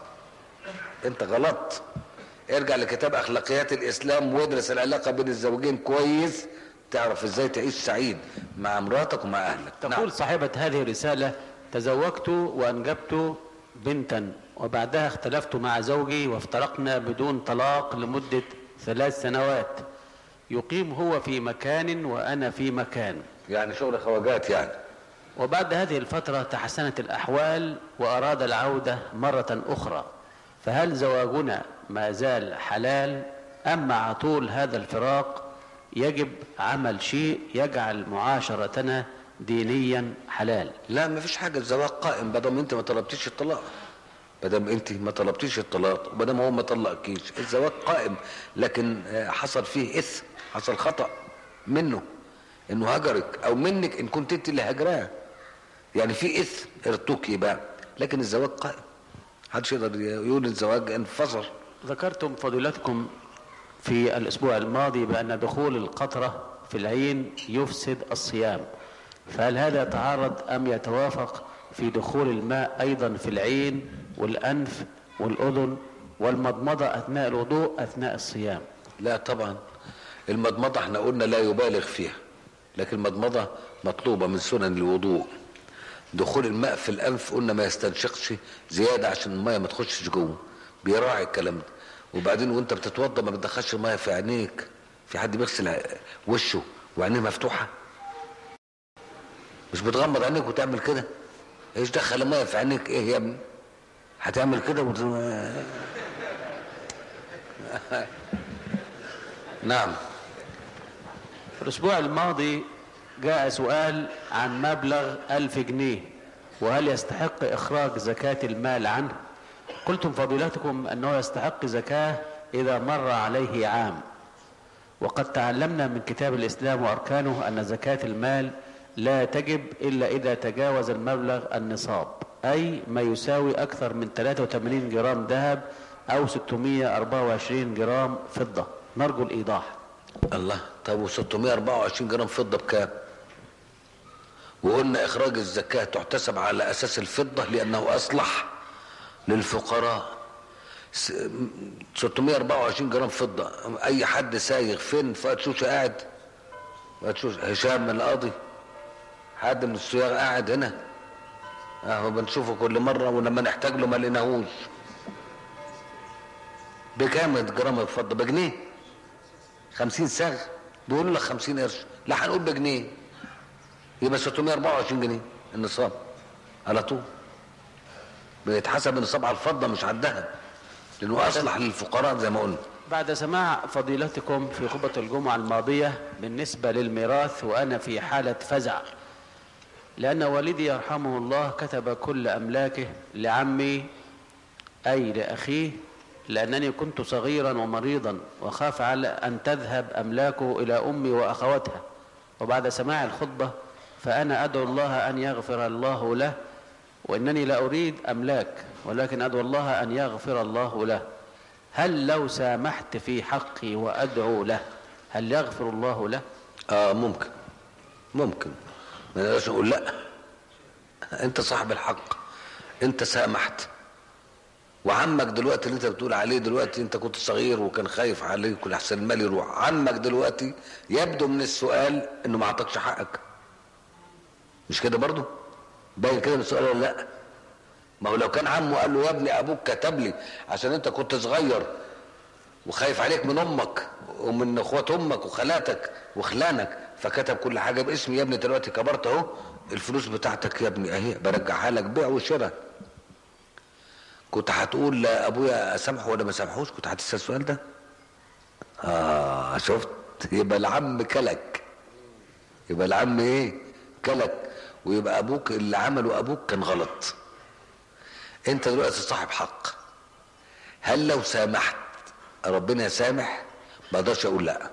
انت غلطت ارجع لكتاب اخلاقيات الاسلام وادرس العلاقه بين الزوجين كويس تعرف ازاي تعيش سعيد مع مراتك ومع اهلك تقول صاحبة هذه الرسالة تزوجت وأنجبت بنتا وبعدها اختلفت مع زوجي وافترقنا بدون طلاق لمدة ثلاث سنوات يقيم هو في مكان وأنا في مكان يعني شغل خواجات يعني وبعد هذه الفترة تحسنت الأحوال وأراد العودة مرة أخرى فهل زواجنا ما زال حلال أم مع طول هذا الفراق يجب عمل شيء يجعل معاشرتنا دينيا حلال لا ما فيش حاجه الزواج قائم بدل انت ما طلبتيش الطلاق بدل انت ما طلبتيش الطلاق وبدل هو ما طلقكيش الزواج قائم لكن آه، حصل فيه اثم حصل خطا منه انه هجرك او منك ان كنت انت اللي هجراه يعني في اثم ارتكي بقى لكن الزواج قائم محدش يقدر يقول الزواج انفصل ذكرتم فضيلتكم في الأسبوع الماضي بأن دخول القطرة في العين يفسد الصيام فهل هذا يتعارض أم يتوافق في دخول الماء أيضا في العين والأنف والأذن والمضمضة أثناء الوضوء أثناء الصيام لا طبعا المضمضة احنا قلنا لا يبالغ فيها لكن المضمضة مطلوبة من سنن الوضوء دخول الماء في الأنف قلنا ما يستنشقش زيادة عشان المية ما تخشش جوه بيراعي الكلام ده وبعدين وانت بتتوضى ما بتدخلش المية في عينيك في حد بيغسل ع- وشه وعينيه مفتوحة مش بتغمض عينيك وتعمل كده ايش دخل المية في عينيك ايه يا ابني هتعمل كده وت... نعم في الأسبوع الماضي جاء سؤال عن مبلغ ألف جنيه وهل يستحق إخراج زكاة المال عنه قلتم فضيلتكم أنه يستحق زكاة إذا مر عليه عام وقد تعلمنا من كتاب الإسلام وأركانه أن زكاة المال لا تجب إلا إذا تجاوز المبلغ النصاب أي ما يساوي أكثر من 83 جرام ذهب أو 624 جرام فضة نرجو الإيضاح الله طب و624 جرام فضة بكام وقلنا اخراج الزكاة تحتسب على اساس الفضة لانه اصلح للفقراء س- م- 624 جرام فضة اي حد سايغ فين فؤاد شوشة قاعد فؤاد شوشة هشام القاضي حد من الصياغ قاعد هنا اهو بنشوفه كل مرة ولما نحتاج له ما لقيناهوش بكام جرام الفضة بجنيه خمسين ساغ بيقولوا لك خمسين قرش لا هنقول بجنيه يبقى 624 جنيه النصاب على طول بيتحسب النصاب على الفضه مش على الذهب لانه اصلح للفقراء زي ما قلنا بعد سماع فضيلتكم في خطبة الجمعة الماضية بالنسبة للميراث وأنا في حالة فزع لأن والدي يرحمه الله كتب كل أملاكه لعمي أي لأخيه لأنني كنت صغيرا ومريضا وخاف على أن تذهب أملاكه إلى أمي وأخواتها وبعد سماع الخطبة فأنا أدعو الله أن يغفر الله له وإنني لا أريد أملاك ولكن أدعو الله أن يغفر الله له هل لو سامحت في حقي وأدعو له هل يغفر الله له اه ممكن ممكن ما نقدرش نقول لا انت صاحب الحق انت سامحت وعمك دلوقتي اللي انت بتقول عليه دلوقتي انت كنت صغير وكان خايف عليك ولحسن المال يروح عمك دلوقتي يبدو من السؤال انه ما اعطاكش حقك مش كده برضه باين كده من السؤال ولا لا ما هو لو كان عمه قال له يا ابني ابوك كتب لي عشان انت كنت صغير وخايف عليك من امك ومن اخوات امك وخالاتك وخلانك فكتب كل حاجه باسمي يا ابني دلوقتي كبرت اهو الفلوس بتاعتك يا ابني اهي برجعها لك بيع وشراء كنت هتقول لا ابويا اسامحه ولا ما اسامحوش كنت هتسال السؤال ده اه شفت يبقى العم كلك يبقى العم ايه كلك ويبقى ابوك اللي عمله ابوك كان غلط انت دلوقتي صاحب حق هل لو سامحت ربنا يسامح ما اقدرش اقول لا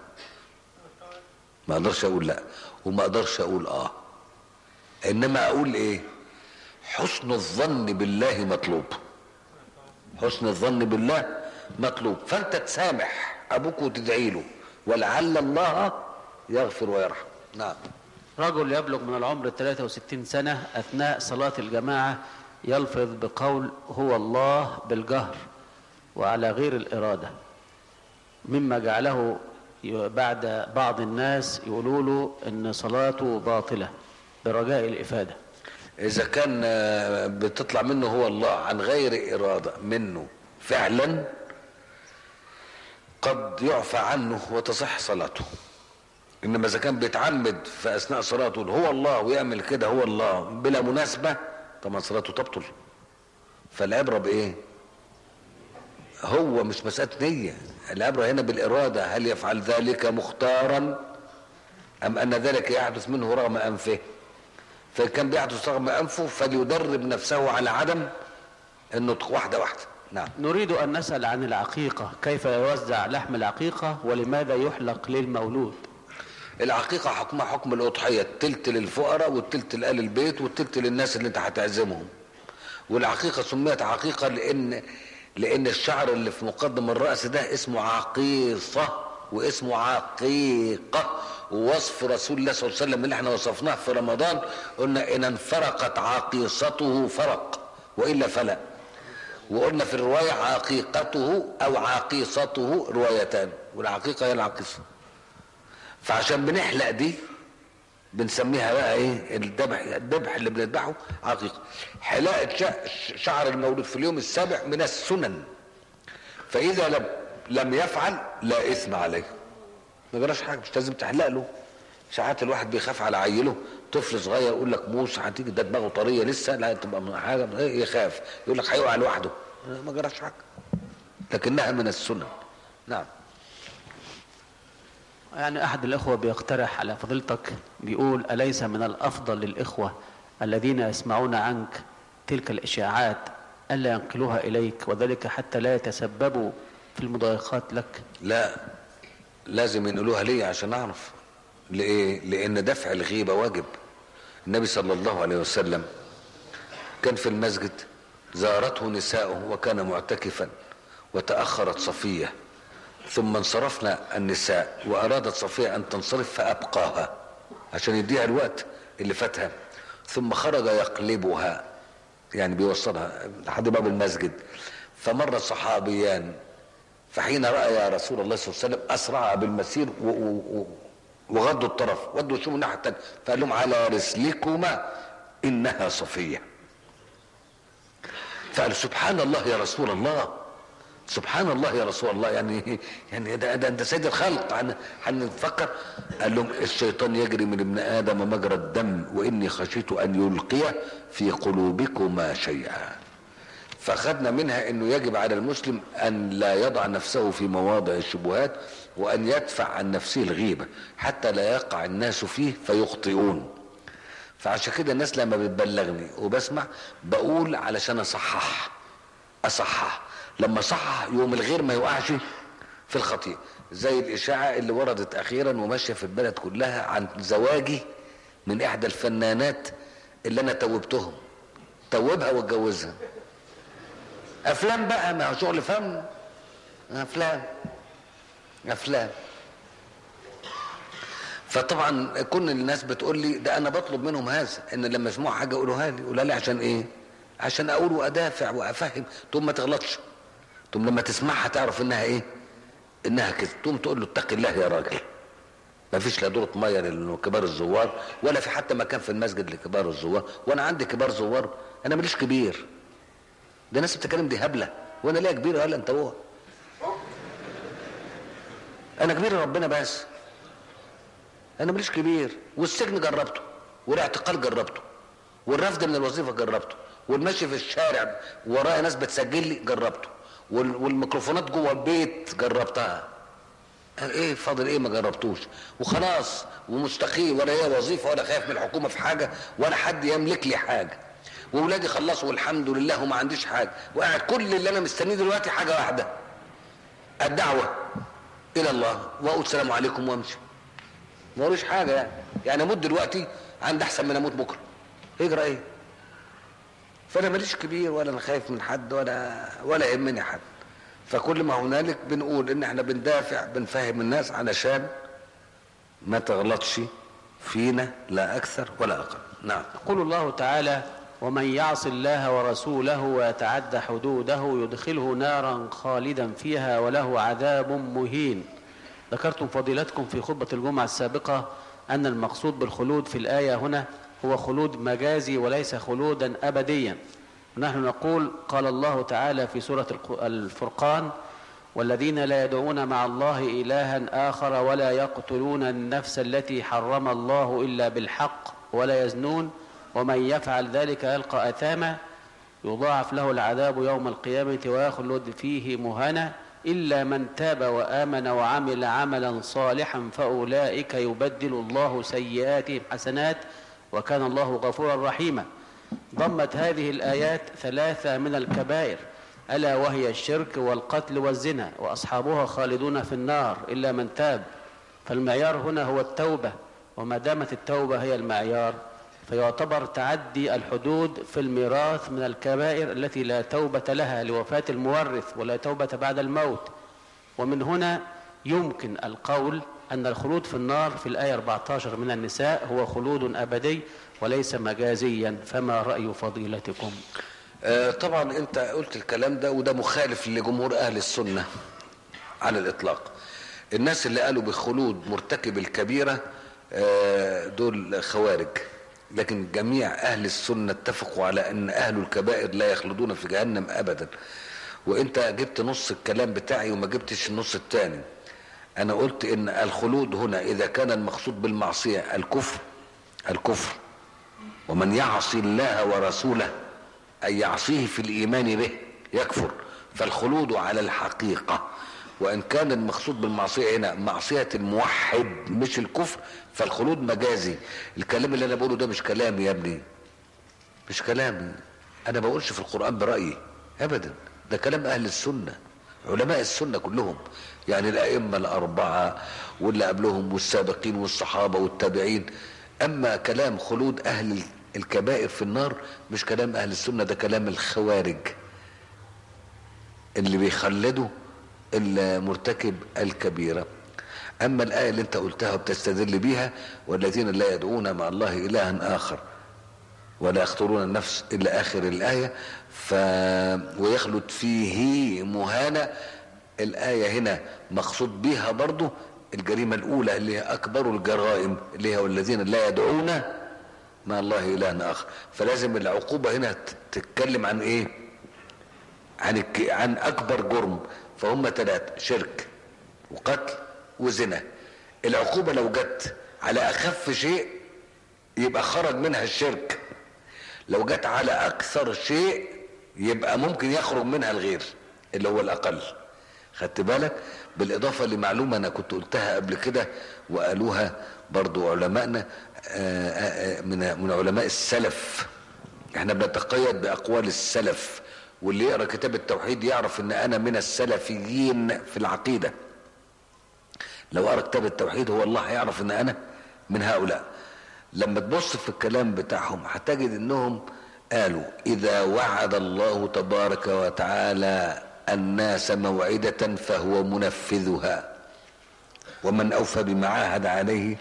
ما اقدرش اقول لا وما اقدرش اقول اه انما اقول ايه حسن الظن بالله مطلوب حسن الظن بالله مطلوب فانت تسامح ابوك وتدعي له ولعل الله يغفر ويرحم نعم رجل يبلغ من العمر 63 سنة أثناء صلاة الجماعة يلفظ بقول هو الله بالجهر وعلى غير الإرادة مما جعله ي- بعد بعض الناس يقولوا له ان صلاته باطلة برجاء الإفادة اذا كان آه، بتطلع منه هو الله عن غير اراده منه فعلا قد يعفى عنه وتصح صلاته انما اذا كان بيتعمد في اثناء صلاته يقول هو الله ويعمل كده هو الله بلا مناسبه طبعا صلاته تبطل فالعبره بايه هو مش مساله نيه العبره هنا بالاراده هل يفعل ذلك مختارا ام ان ذلك يحدث منه رغم انفه فإن كان بيحدث رغم أنفه فليدرب نفسه على عدم النطق واحدة واحدة نعم نريد أن نسأل عن العقيقة كيف يوزع لحم العقيقة ولماذا يحلق للمولود العقيقة حكمها حكم الأضحية التلت للفقراء والتلت لآل البيت والتلت للناس اللي انت هتعزمهم والعقيقة سميت عقيقة لأن لأن الشعر اللي في مقدم الرأس ده اسمه عقيصة واسمه عقيقة ووصف رسول الله صلى الله عليه وسلم اللي احنا وصفناه في رمضان قلنا إن انفرقت عقيصته فرق وإلا فلا وقلنا في الرواية عقيقته أو عقيصته روايتان والعقيقة هي العقيصة فعشان بنحلق دي بنسميها بقى ايه الذبح الذبح اللي بنذبحه عقيقه حلاقه ش- شعر المولود في اليوم السابع من السنن فاذا لم لم يفعل لا اثم عليه ما جراش حاجه مش لازم تحلق له ساعات الواحد بيخاف على عيله طفل صغير يقول لك موس هتيجي ده دماغه طريه لسه لا تبقى من حاجه إيه يخاف يقول لك هيقع لوحده ما جراش حاجه لكنها من السنن نعم يعني أحد الإخوة بيقترح على فضيلتك بيقول أليس من الأفضل للإخوة الذين يسمعون عنك تلك الإشاعات ألا ينقلوها إليك وذلك حتى لا يتسببوا في المضايقات لك لا لازم ينقلوها لي عشان اعرف لإيه؟ لان دفع الغيبه واجب النبي صلى الله عليه وسلم كان في المسجد زارته نساؤه وكان معتكفا وتاخرت صفيه ثم انصرفنا النساء وارادت صفيه ان تنصرف فابقاها عشان يديها الوقت اللي فاتها ثم خرج يقلبها يعني بيوصلها لحد باب المسجد فمر صحابيان فحين راى يا رسول الله صلى الله عليه وسلم اسرع بالمسير و- و- و- وغضوا الطرف ودوا شوفوا الناحيه الثانيه فقال لهم على رسلكما انها صفيه فقال سبحان الله يا رسول الله سبحان الله يا رسول الله يعني يعني ده, ده انت سيد الخلق هن- هنفكر قال لهم الشيطان يجري من ابن ادم مجرى الدم واني خشيت ان يلقي في قلوبكما شيئا فاخذنا منها انه يجب على المسلم ان لا يضع نفسه في مواضع الشبهات وان يدفع عن نفسه الغيبه حتى لا يقع الناس فيه فيخطئون فعشان كده الناس لما بتبلغني وبسمع بقول علشان اصحح اصحح لما اصحح يوم الغير ما يوقعش في الخطيئه زي الاشاعه اللي وردت اخيرا وماشيه في البلد كلها عن زواجي من احدى الفنانات اللي انا توبتهم توبها واتجوزها افلام بقى ما هو شغل فن افلام افلام فطبعا كل الناس بتقول لي ده انا بطلب منهم هذا ان لما يسمعوا حاجه يقولوها لي يقولها لي عشان ايه عشان اقول وادافع وافهم تقوم ما تغلطش تقوم لما تسمعها تعرف انها ايه انها كده تقوم تقول له اتق الله يا راجل ما فيش لا دورة ميه لكبار الزوار ولا في حتى مكان في المسجد لكبار الزوار وانا عندي كبار زوار انا ماليش كبير ده ناس بتتكلم دي هبله وانا ليا كبير ولا انت هو انا كبير ربنا بس انا ماليش كبير والسجن جربته والاعتقال جربته والرفض من الوظيفه جربته والمشي في الشارع ورايا ناس بتسجل لي جربته وال- والميكروفونات جوه البيت جربتها ايه فاضل ايه ما جربتوش وخلاص ومستقيم ولا هي وظيفه ولا خايف من الحكومه في حاجه ولا حد يملك لي حاجه واولادي خلصوا والحمد لله وما عنديش حاجه وقاعد كل اللي انا مستنيه دلوقتي حاجه واحده الدعوه الى الله واقول السلام عليكم وامشي ما وريش حاجه يعني يعني اموت دلوقتي عندي احسن من اموت بكره يجرى ايه فانا ماليش كبير ولا انا خايف من حد ولا ولا يهمني حد فكل ما هنالك بنقول ان احنا بندافع بنفهم الناس علشان ما تغلطش فينا لا اكثر ولا اقل نعم يقول الله تعالى ومن يعص الله ورسوله ويتعد حدوده يدخله نارا خالدا فيها وله عذاب مهين ذكرتم فضيلتكم في خطبة الجمعة السابقة أن المقصود بالخلود في الآية هنا هو خلود مجازي وليس خلودا أبديا ونحن نقول قال الله تعالى في سورة الق- الفرقان والذين لا يدعون مع الله إلها آخر ولا يقتلون النفس التي حرم الله إلا بالحق ولا يزنون ومن يفعل ذلك يلقى أثاما يضاعف له العذاب يوم القيامة ويخلد فيه مهانا إلا من تاب وآمن وعمل عملا صالحا فأولئك يبدل الله سيئاتهم حسنات وكان الله غفورا رحيما ضمت هذه الآيات ثلاثة من الكبائر ألا وهي الشرك والقتل والزنا وأصحابها خالدون في النار إلا من تاب فالمعيار هنا هو التوبة وما دامت التوبة هي المعيار فيعتبر تعدي الحدود في الميراث من الكبائر التي لا توبة لها لوفاة المورث ولا توبة بعد الموت ومن هنا يمكن القول أن الخلود في النار في الآية 14 من النساء هو خلود أبدي وليس مجازيا فما رأي فضيلتكم آه طبعا انت قلت الكلام ده وده مخالف لجمهور اهل السنه على الاطلاق الناس اللي قالوا بخلود مرتكب الكبيره آه دول خوارج لكن جميع اهل السنه اتفقوا على ان اهل الكبائر لا يخلدون في جهنم ابدا وانت جبت نص الكلام بتاعي وما جبتش النص الثاني انا قلت ان الخلود هنا اذا كان المقصود بالمعصيه الكفر الكفر ومن يعصي الله ورسوله أي يعصيه في الإيمان به يكفر فالخلود على الحقيقة وإن كان المقصود بالمعصية هنا معصية الموحد مش الكفر فالخلود مجازي الكلام اللي أنا بقوله ده مش كلامي يا ابني مش كلامي أنا بقولش في القرآن برأيي أبدا ده كلام أهل السنة علماء السنة كلهم يعني الأئمة الأربعة واللي قبلهم والسابقين والصحابة والتابعين أما كلام خلود أهل الكبائر في النار مش كلام أهل السنة ده كلام الخوارج اللي بيخلدوا المرتكب الكبيرة أما الآية اللي أنت قلتها وبتستدل بيها والذين لا يدعون مع الله إلها آخر ولا يقتلون النفس إلا آخر الآية ف... ويخلد فيه مهانة الآية هنا مقصود بها برضو الجريمة الأولى اللي هي أكبر الجرائم اللي هي والذين لا يدعون مع الله إلها آخر فلازم العقوبة هنا تتكلم عن إيه عن الك... عن أكبر جرم فهم ثلاثة شرك وقتل وزنا العقوبة لو جت على أخف شيء يبقى خرج منها الشرك لو جت على أكثر شيء يبقى ممكن يخرج منها الغير اللي هو الأقل خدت بالك بالاضافه لمعلومه انا كنت قلتها قبل كده وقالوها برضو علمائنا آه، آه، آه، من من علماء السلف احنا بنتقيد باقوال السلف واللي يقرا كتاب التوحيد يعرف ان انا من السلفيين في العقيده لو قرا كتاب التوحيد هو الله هيعرف ان انا من هؤلاء لما تبص في الكلام بتاعهم هتجد انهم قالوا اذا وعد الله تبارك وتعالى الناس موعدة فهو منفذها ومن اوفى بما عاهد عليه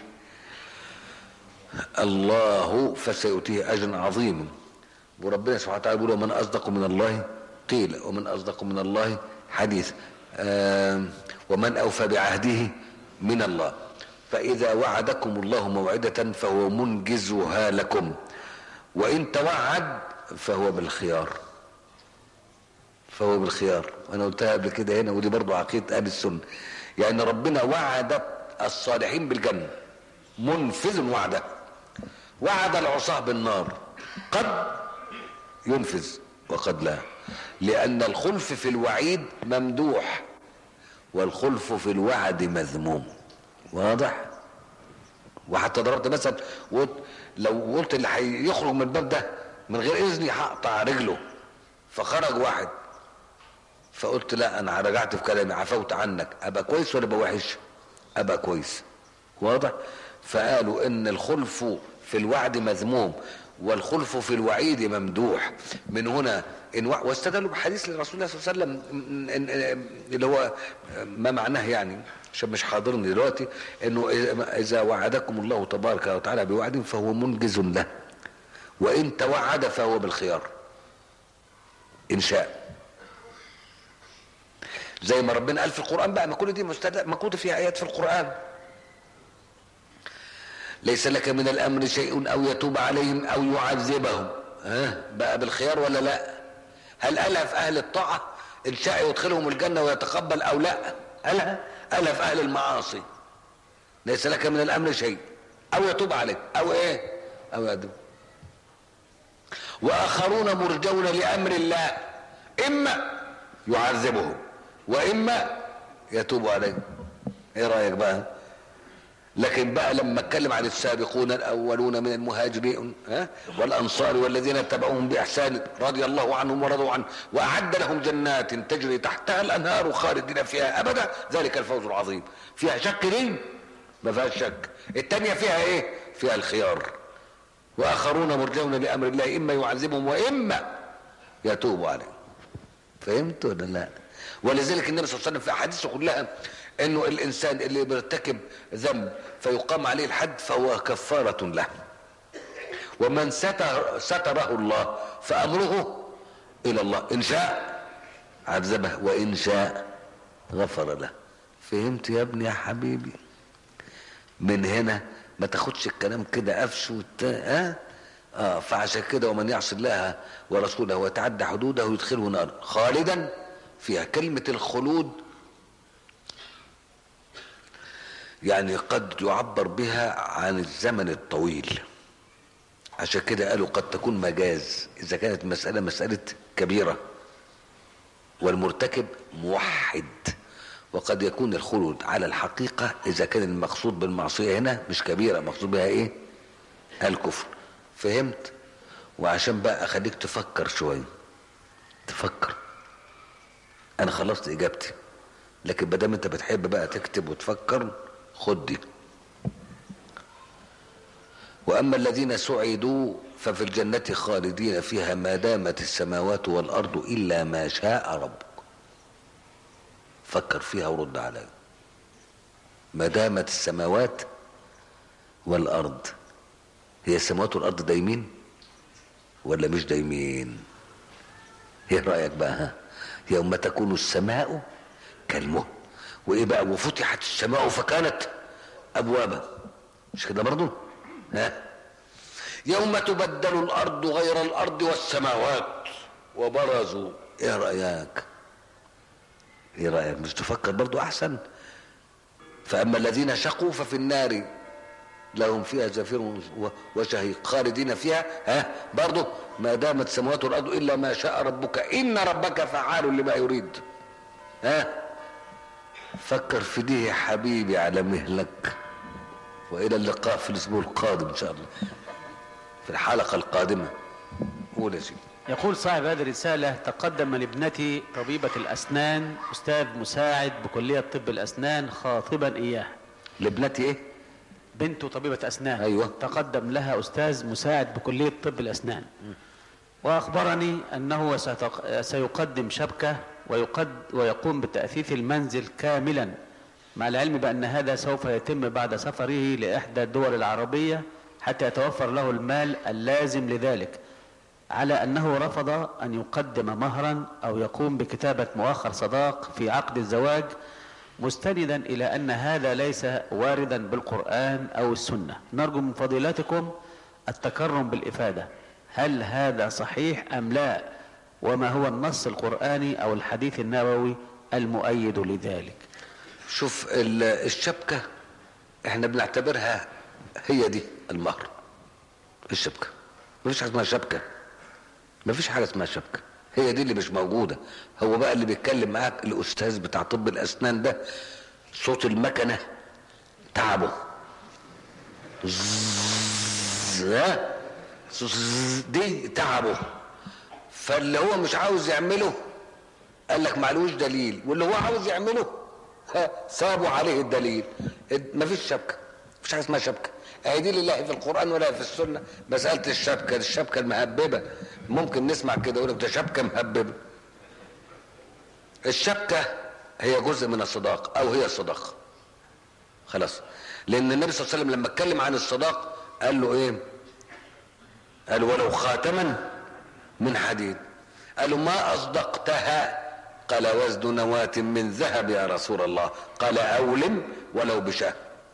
الله فسيؤتيه اجرا عظيما وربنا سبحانه وتعالى يقول ومن اصدق من الله قيل ومن اصدق من الله حديث آم، ومن اوفى بعهده من الله فاذا وعدكم الله موعده فهو منجزها لكم وان توعد فهو بالخيار فهو بالخيار وانا قلتها قبل كده هنا ودي برضو عقيده اهل السنه يعني ربنا وعد الصالحين بالجنه منفذ وعده وعد العصاه بالنار قد ينفذ وقد لا لان الخلف في الوعيد ممدوح والخلف في الوعد مذموم واضح وحتى ضربت مثلا وقلت لو قلت اللي هيخرج من الباب ده من غير اذني هقطع رجله فخرج واحد فقلت لا انا رجعت في كلامي عفوت عنك ابقى كويس ولا ابقى وحش ابقى كويس واضح فقالوا ان الخلف في الوعد مذموم والخلف في الوعيد ممدوح من هنا إن وع... واستدلوا بحديث لرسول الله صلى الله عليه وسلم إن- إن- إن- اللي هو ما معناه يعني عشان مش حاضرني دلوقتي انه اذا وعدكم الله تبارك وتعالى بوعد فهو منجز له وان توعد فهو بالخيار ان شاء زي ما ربنا قال في القران بقى ما كل دي مستدل موجوده فيها ايات في القران ليس لك من الامر شيء او يتوب عليهم او يعذبهم ها بقى بالخيار ولا لا هل قالها في اهل الطاعه ان شاء يدخلهم الجنه ويتقبل او لا قالها قالها في اهل المعاصي ليس لك من الامر شيء او يتوب عليك او ايه او يعذب واخرون مرجون لامر الله اما يعذبهم واما يتوب عليهم ايه رايك بقى لكن بقى لما اتكلم عن السابقون الاولون من المهاجرين ها والانصار والذين اتبعوهم باحسان رضي الله عنهم ورضوا عنه واعد لهم جنات تجري تحتها الانهار خالدين فيها ابدا ذلك الفوز العظيم فيها شك دي ما فيهاش شك الثانيه فيها ايه فيها الخيار واخرون مرجون لامر الله اما يعذبهم واما يتوب عليهم فهمت ولا لا ولذلك النبي صلى الله عليه وسلم في احاديثه كلها انه الانسان اللي بيرتكب ذنب فيقام عليه الحد فهو كفاره له ومن ستر ستره الله فامره الى الله ان شاء عذبه وان شاء غفر له فهمت يا ابني يا حبيبي من هنا ما تاخدش الكلام كده قفش وت... ها اه فعشان كده ومن يعص الله ورسوله ويتعدى حدوده يدخله نار خالدا فيها كلمة الخلود يعني قد يعبر بها عن الزمن الطويل عشان كده قالوا قد تكون مجاز اذا كانت مسألة مسألة كبيرة والمرتكب موحد وقد يكون الخلود على الحقيقة اذا كان المقصود بالمعصية هنا مش كبيرة مقصود بها ايه الكفر فهمت وعشان بقى اخليك تفكر شوية تفكر انا خلصت اجابتي لكن بدل انت بتحب بقى تكتب وتفكر خد دي واما الذين سعدوا ففي الجنة خالدين فيها ما دامت السماوات والارض الا ما شاء ربك فكر فيها ورد عليا ما دامت السماوات والارض هي السماوات والارض دايمين ولا مش دايمين ايه رايك بقى ها يوم تكون السماء كالمهل وايه بقى وفتحت السماء فكانت ابوابا مش كده برضو ها يوم تبدل الارض غير الارض والسماوات وبرزوا ايه رايك ايه رايك مش تفكر برضو احسن فاما الذين شقوا ففي النار لهم فيها زفير وشهيق خالدين فيها ها برضه ما دامت السماوات والارض الا ما شاء ربك ان ربك فعال لما يريد ها فكر في دي يا حبيبي على مهلك والى اللقاء في الاسبوع القادم ان شاء الله في الحلقه القادمه قول يا سيدي يقول صاحب هذه الرسالة تقدم لابنتي طبيبة الأسنان أستاذ مساعد بكلية طب الأسنان خاطبا إياه لابنتي ايه بنته طبيبة أسنان أيوة. تقدم لها أستاذ مساعد بكلية طب الأسنان وأخبرني أنه ستق... سيقدم شبكة ويقد... ويقوم بتأثيث المنزل كاملا مع العلم بأن هذا سوف يتم بعد سفره لإحدى الدول العربية حتى يتوفر له المال اللازم لذلك على أنه رفض أن يقدم مهرا أو يقوم بكتابة مؤخر صداق في عقد الزواج مستندا إلى أن هذا ليس واردا بالقرآن أو السنة نرجو من فضيلتكم التكرم بالإفادة هل هذا صحيح أم لا وما هو النص القرآني أو الحديث النبوي المؤيد لذلك شوف ال- الشبكه احنا بنعتبرها هي دي المهر الشبكه مفيش حاجه اسمها شبكه مفيش حاجه اسمها شبكه هي دي اللي مش موجوده هو بقى اللي بيتكلم معاك الاستاذ بتاع طب الاسنان ده صوت المكنه تعبه زzzz، ها؟ زzzz، دي تعبه فاللي هو مش عاوز يعمله قال لك معلوش دليل واللي هو عاوز يعمله ها، سابوا عليه الدليل مفيش شبكه مفيش حاجه اسمها شبكه اهي دي لله في القران ولا في السنه مساله الشبكه الشبكه المهببه ممكن نسمع كده يقول لك ده شبكه مهببه الشبكه هي جزء من الصداق او هي الصداقه خلاص لان النبي صلى الله عليه وسلم لما اتكلم عن الصداق قال له ايه قال ولو خاتما من حديد قالوا ما أصدقتها قال وزن نواة من ذهب يا رسول الله قال أولم ولو بشاه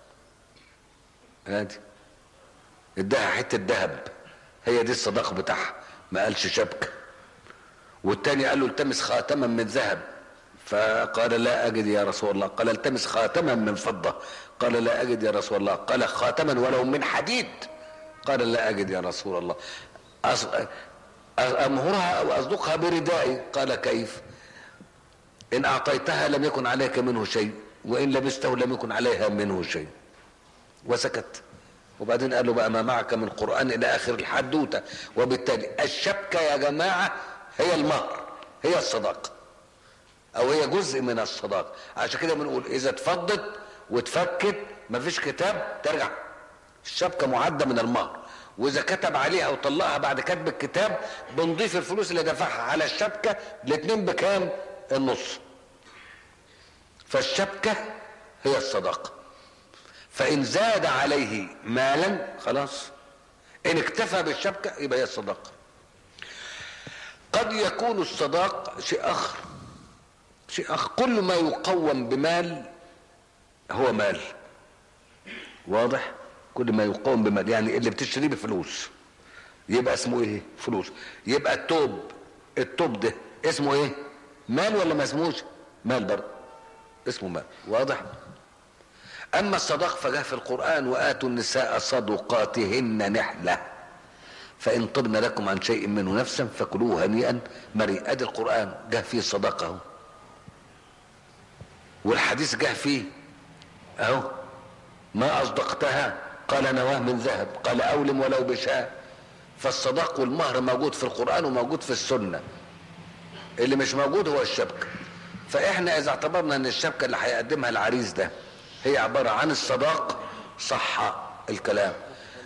هادي اداها حتة ذهب هي دي الصداق بتاعها ما قالش شبكة والتاني قال له التمس خاتما من ذهب فقال لا أجد يا رسول الله قال التمس خاتما من فضة قال لا أجد يا رسول الله قال خاتما ولو من حديد قال لا أجد يا رسول الله أص... أمهرها أو أصدقها بردائي قال كيف إن أعطيتها لم يكن عليك منه شيء وإن لبسته لم يكن عليها منه شيء وسكت وبعدين قال له بقى ما معك من قرآن إلى آخر الحدوتة وبالتالي الشبكة يا جماعة هي المهر هي الصداقة أو هي جزء من الصداقة عشان كده بنقول إذا اتفضت واتفكت مفيش كتاب ترجع الشبكة معدة من المهر واذا كتب عليها وطلقها بعد كتب الكتاب بنضيف الفلوس اللي دفعها على الشبكه الاتنين بكام النص فالشبكه هي الصداقه فان زاد عليه مالا خلاص ان اكتفى بالشبكه يبقى هي الصداقه قد يكون الصداق شيء اخر شيء اخر كل ما يقوم بمال هو مال واضح كل ما يقوم بمال يعني اللي بتشتريه بفلوس يبقى اسمه ايه فلوس يبقى التوب التوب ده اسمه ايه مال ولا ما اسموش مال برضه اسمه مال واضح اما الصداق فجاء في القران واتوا النساء صدقاتهن نحله فان طبن لكم عن شيء منه نفسا فكلوه هنيئا مريئا ادي القران جاء فيه الصداقه اهو والحديث جاء فيه اهو ما اصدقتها قال نواه من ذهب قال اولم ولو بشاة فالصداق والمهر موجود في القرآن وموجود في السنة اللي مش موجود هو الشبكة فاحنا اذا اعتبرنا ان الشبكة اللي هيقدمها العريس ده هي عبارة عن الصداق صح الكلام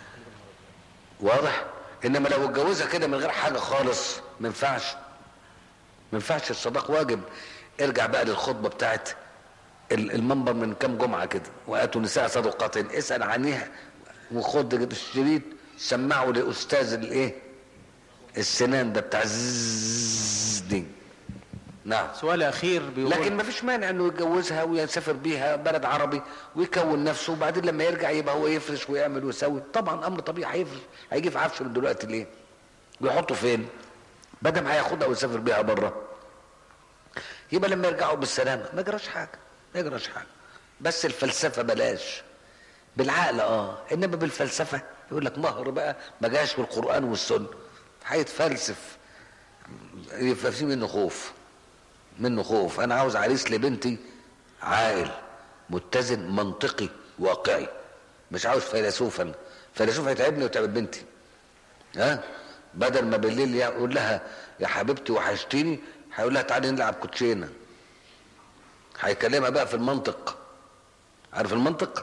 واضح انما لو اتجوزها كده من غير حاجة خالص ما ينفعش ما ينفعش الصداق واجب ارجع بقى للخطبة بتاعت المنبر من كام جمعة كده واتوا نساء صدقات اسأل عنها وخد الشريط سمعه لاستاذ الايه السنان ده بتاع زز دي نعم سؤال اخير بيقول لكن ما فيش مانع انه يتجوزها ويسافر بيها بلد عربي ويكون نفسه وبعدين لما يرجع يبقى هو يفرش ويعمل ويسوي طبعا امر طبيعي هيفرش هيجي في عفشه من دلوقتي ليه ويحطه فين بدل ما هياخدها ويسافر بيها بره يبقى لما يرجعوا بالسلامه ما جراش حاجه ما يجراش حاجه بس الفلسفه بلاش بالعقل اه انما بالفلسفه يقول لك مهر بقى ما جاش بالقران والسنه هيتفلسف يبقى في منه خوف منه خوف انا عاوز عريس لبنتي عاقل متزن منطقي واقعي مش عاوز فيلسوفا فيلسوف هيتعبني وتعب بنتي ها بدل ما بالليل يقول لها يا حبيبتي وحشتيني هيقول لها تعالي نلعب كوتشينه هيكلمها بقى في المنطق عارف المنطق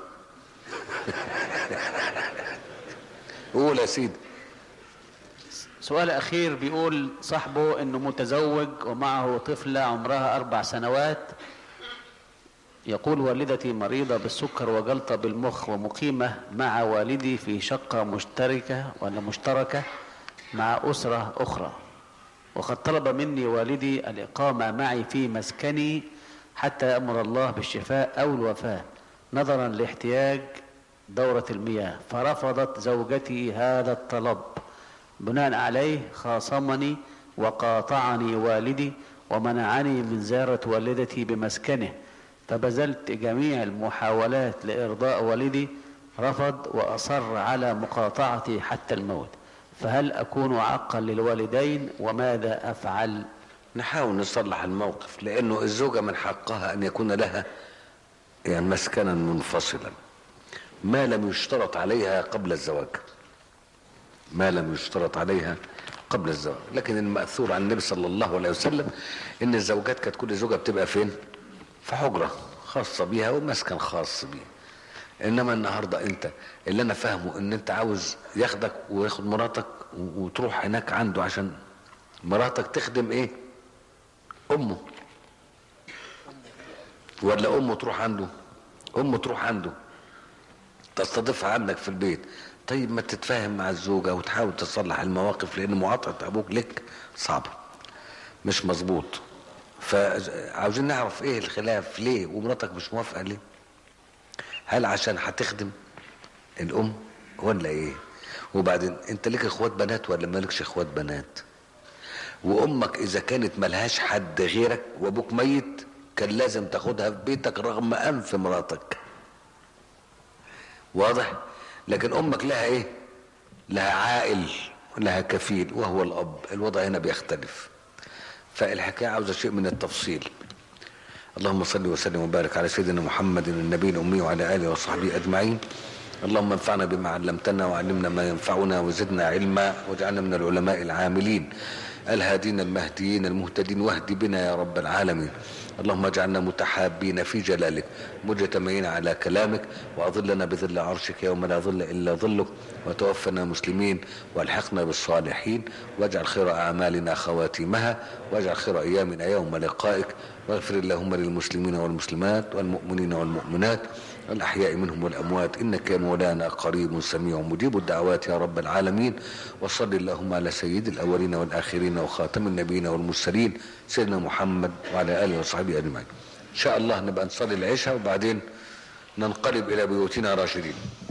قول يا سيدي سؤال أخير بيقول صاحبه إنه متزوج ومعه طفلة عمرها أربع سنوات يقول والدتي مريضة بالسكر وجلطة بالمخ ومقيمة مع والدي في شقة مشتركة ولا مشتركة مع أسرة أخرى وقد طلب مني والدي الإقامة معي في مسكني حتى يأمر الله بالشفاء أو الوفاة نظرا لاحتياج دورة المياه فرفضت زوجتي هذا الطلب بناء عليه خاصمني وقاطعني والدي ومنعني من زيارة والدتي بمسكنه فبذلت جميع المحاولات لإرضاء والدي رفض وأصر على مقاطعتي حتى الموت فهل أكون عقا للوالدين وماذا أفعل نحاول نصلح الموقف لانه الزوجه من حقها ان يكون لها يعني مسكنا منفصلا ما لم يشترط عليها قبل الزواج ما لم يشترط عليها قبل الزواج لكن المأثور عن النبي صلى الله عليه وسلم ان الزوجات كانت كل زوجة بتبقى فين في حجرة خاصة بيها ومسكن خاص بيها انما النهاردة انت اللي انا فاهمه ان انت عاوز ياخدك وياخد مراتك و- وتروح هناك عنده عشان مراتك تخدم ايه امه ولا امه تروح عنده امه تروح عنده تستضيفها عندك في البيت طيب ما تتفاهم مع الزوجة وتحاول تصلح المواقف لان معاطفة ابوك لك صعبة مش مظبوط فعاوزين نعرف ايه الخلاف ليه ومراتك مش موافقة ليه هل عشان هتخدم الام ولا ايه وبعدين انت ليك اخوات بنات ولا مالكش اخوات بنات وامك اذا كانت ملهاش حد غيرك وابوك ميت كان لازم تاخدها في بيتك رغم انف مراتك واضح لكن امك لها ايه لها عائل لها كفيل وهو الاب الوضع هنا بيختلف فالحكايه عاوزه شيء من التفصيل اللهم صل وسلم وبارك على سيدنا محمد النبي الامي وعلى اله وصحبه اجمعين اللهم انفعنا بما علمتنا وعلمنا ما ينفعنا وزدنا علما واجعلنا من العلماء العاملين الهادين المهديين المهتدين واهد بنا يا رب العالمين اللهم اجعلنا متحابين في جلالك مجتمعين على كلامك واظلنا بظل عرشك يوم لا ظل الا ظلك وتوفنا مسلمين والحقنا بالصالحين واجعل خير اعمالنا خواتيمها واجعل خير ايامنا يوم لقائك واغفر اللهم للمسلمين والمسلمات والمؤمنين والمؤمنات الأحياء منهم والأموات إنك يا مولانا قريب سميع مجيب الدعوات يا رب العالمين وصل اللهم على سيد الأولين والآخرين وخاتم النبيين والمرسلين سيدنا محمد وعلى آله وصحبه أجمعين إن شاء الله نبقى نصلي العشاء وبعدين ننقلب إلى بيوتنا راشدين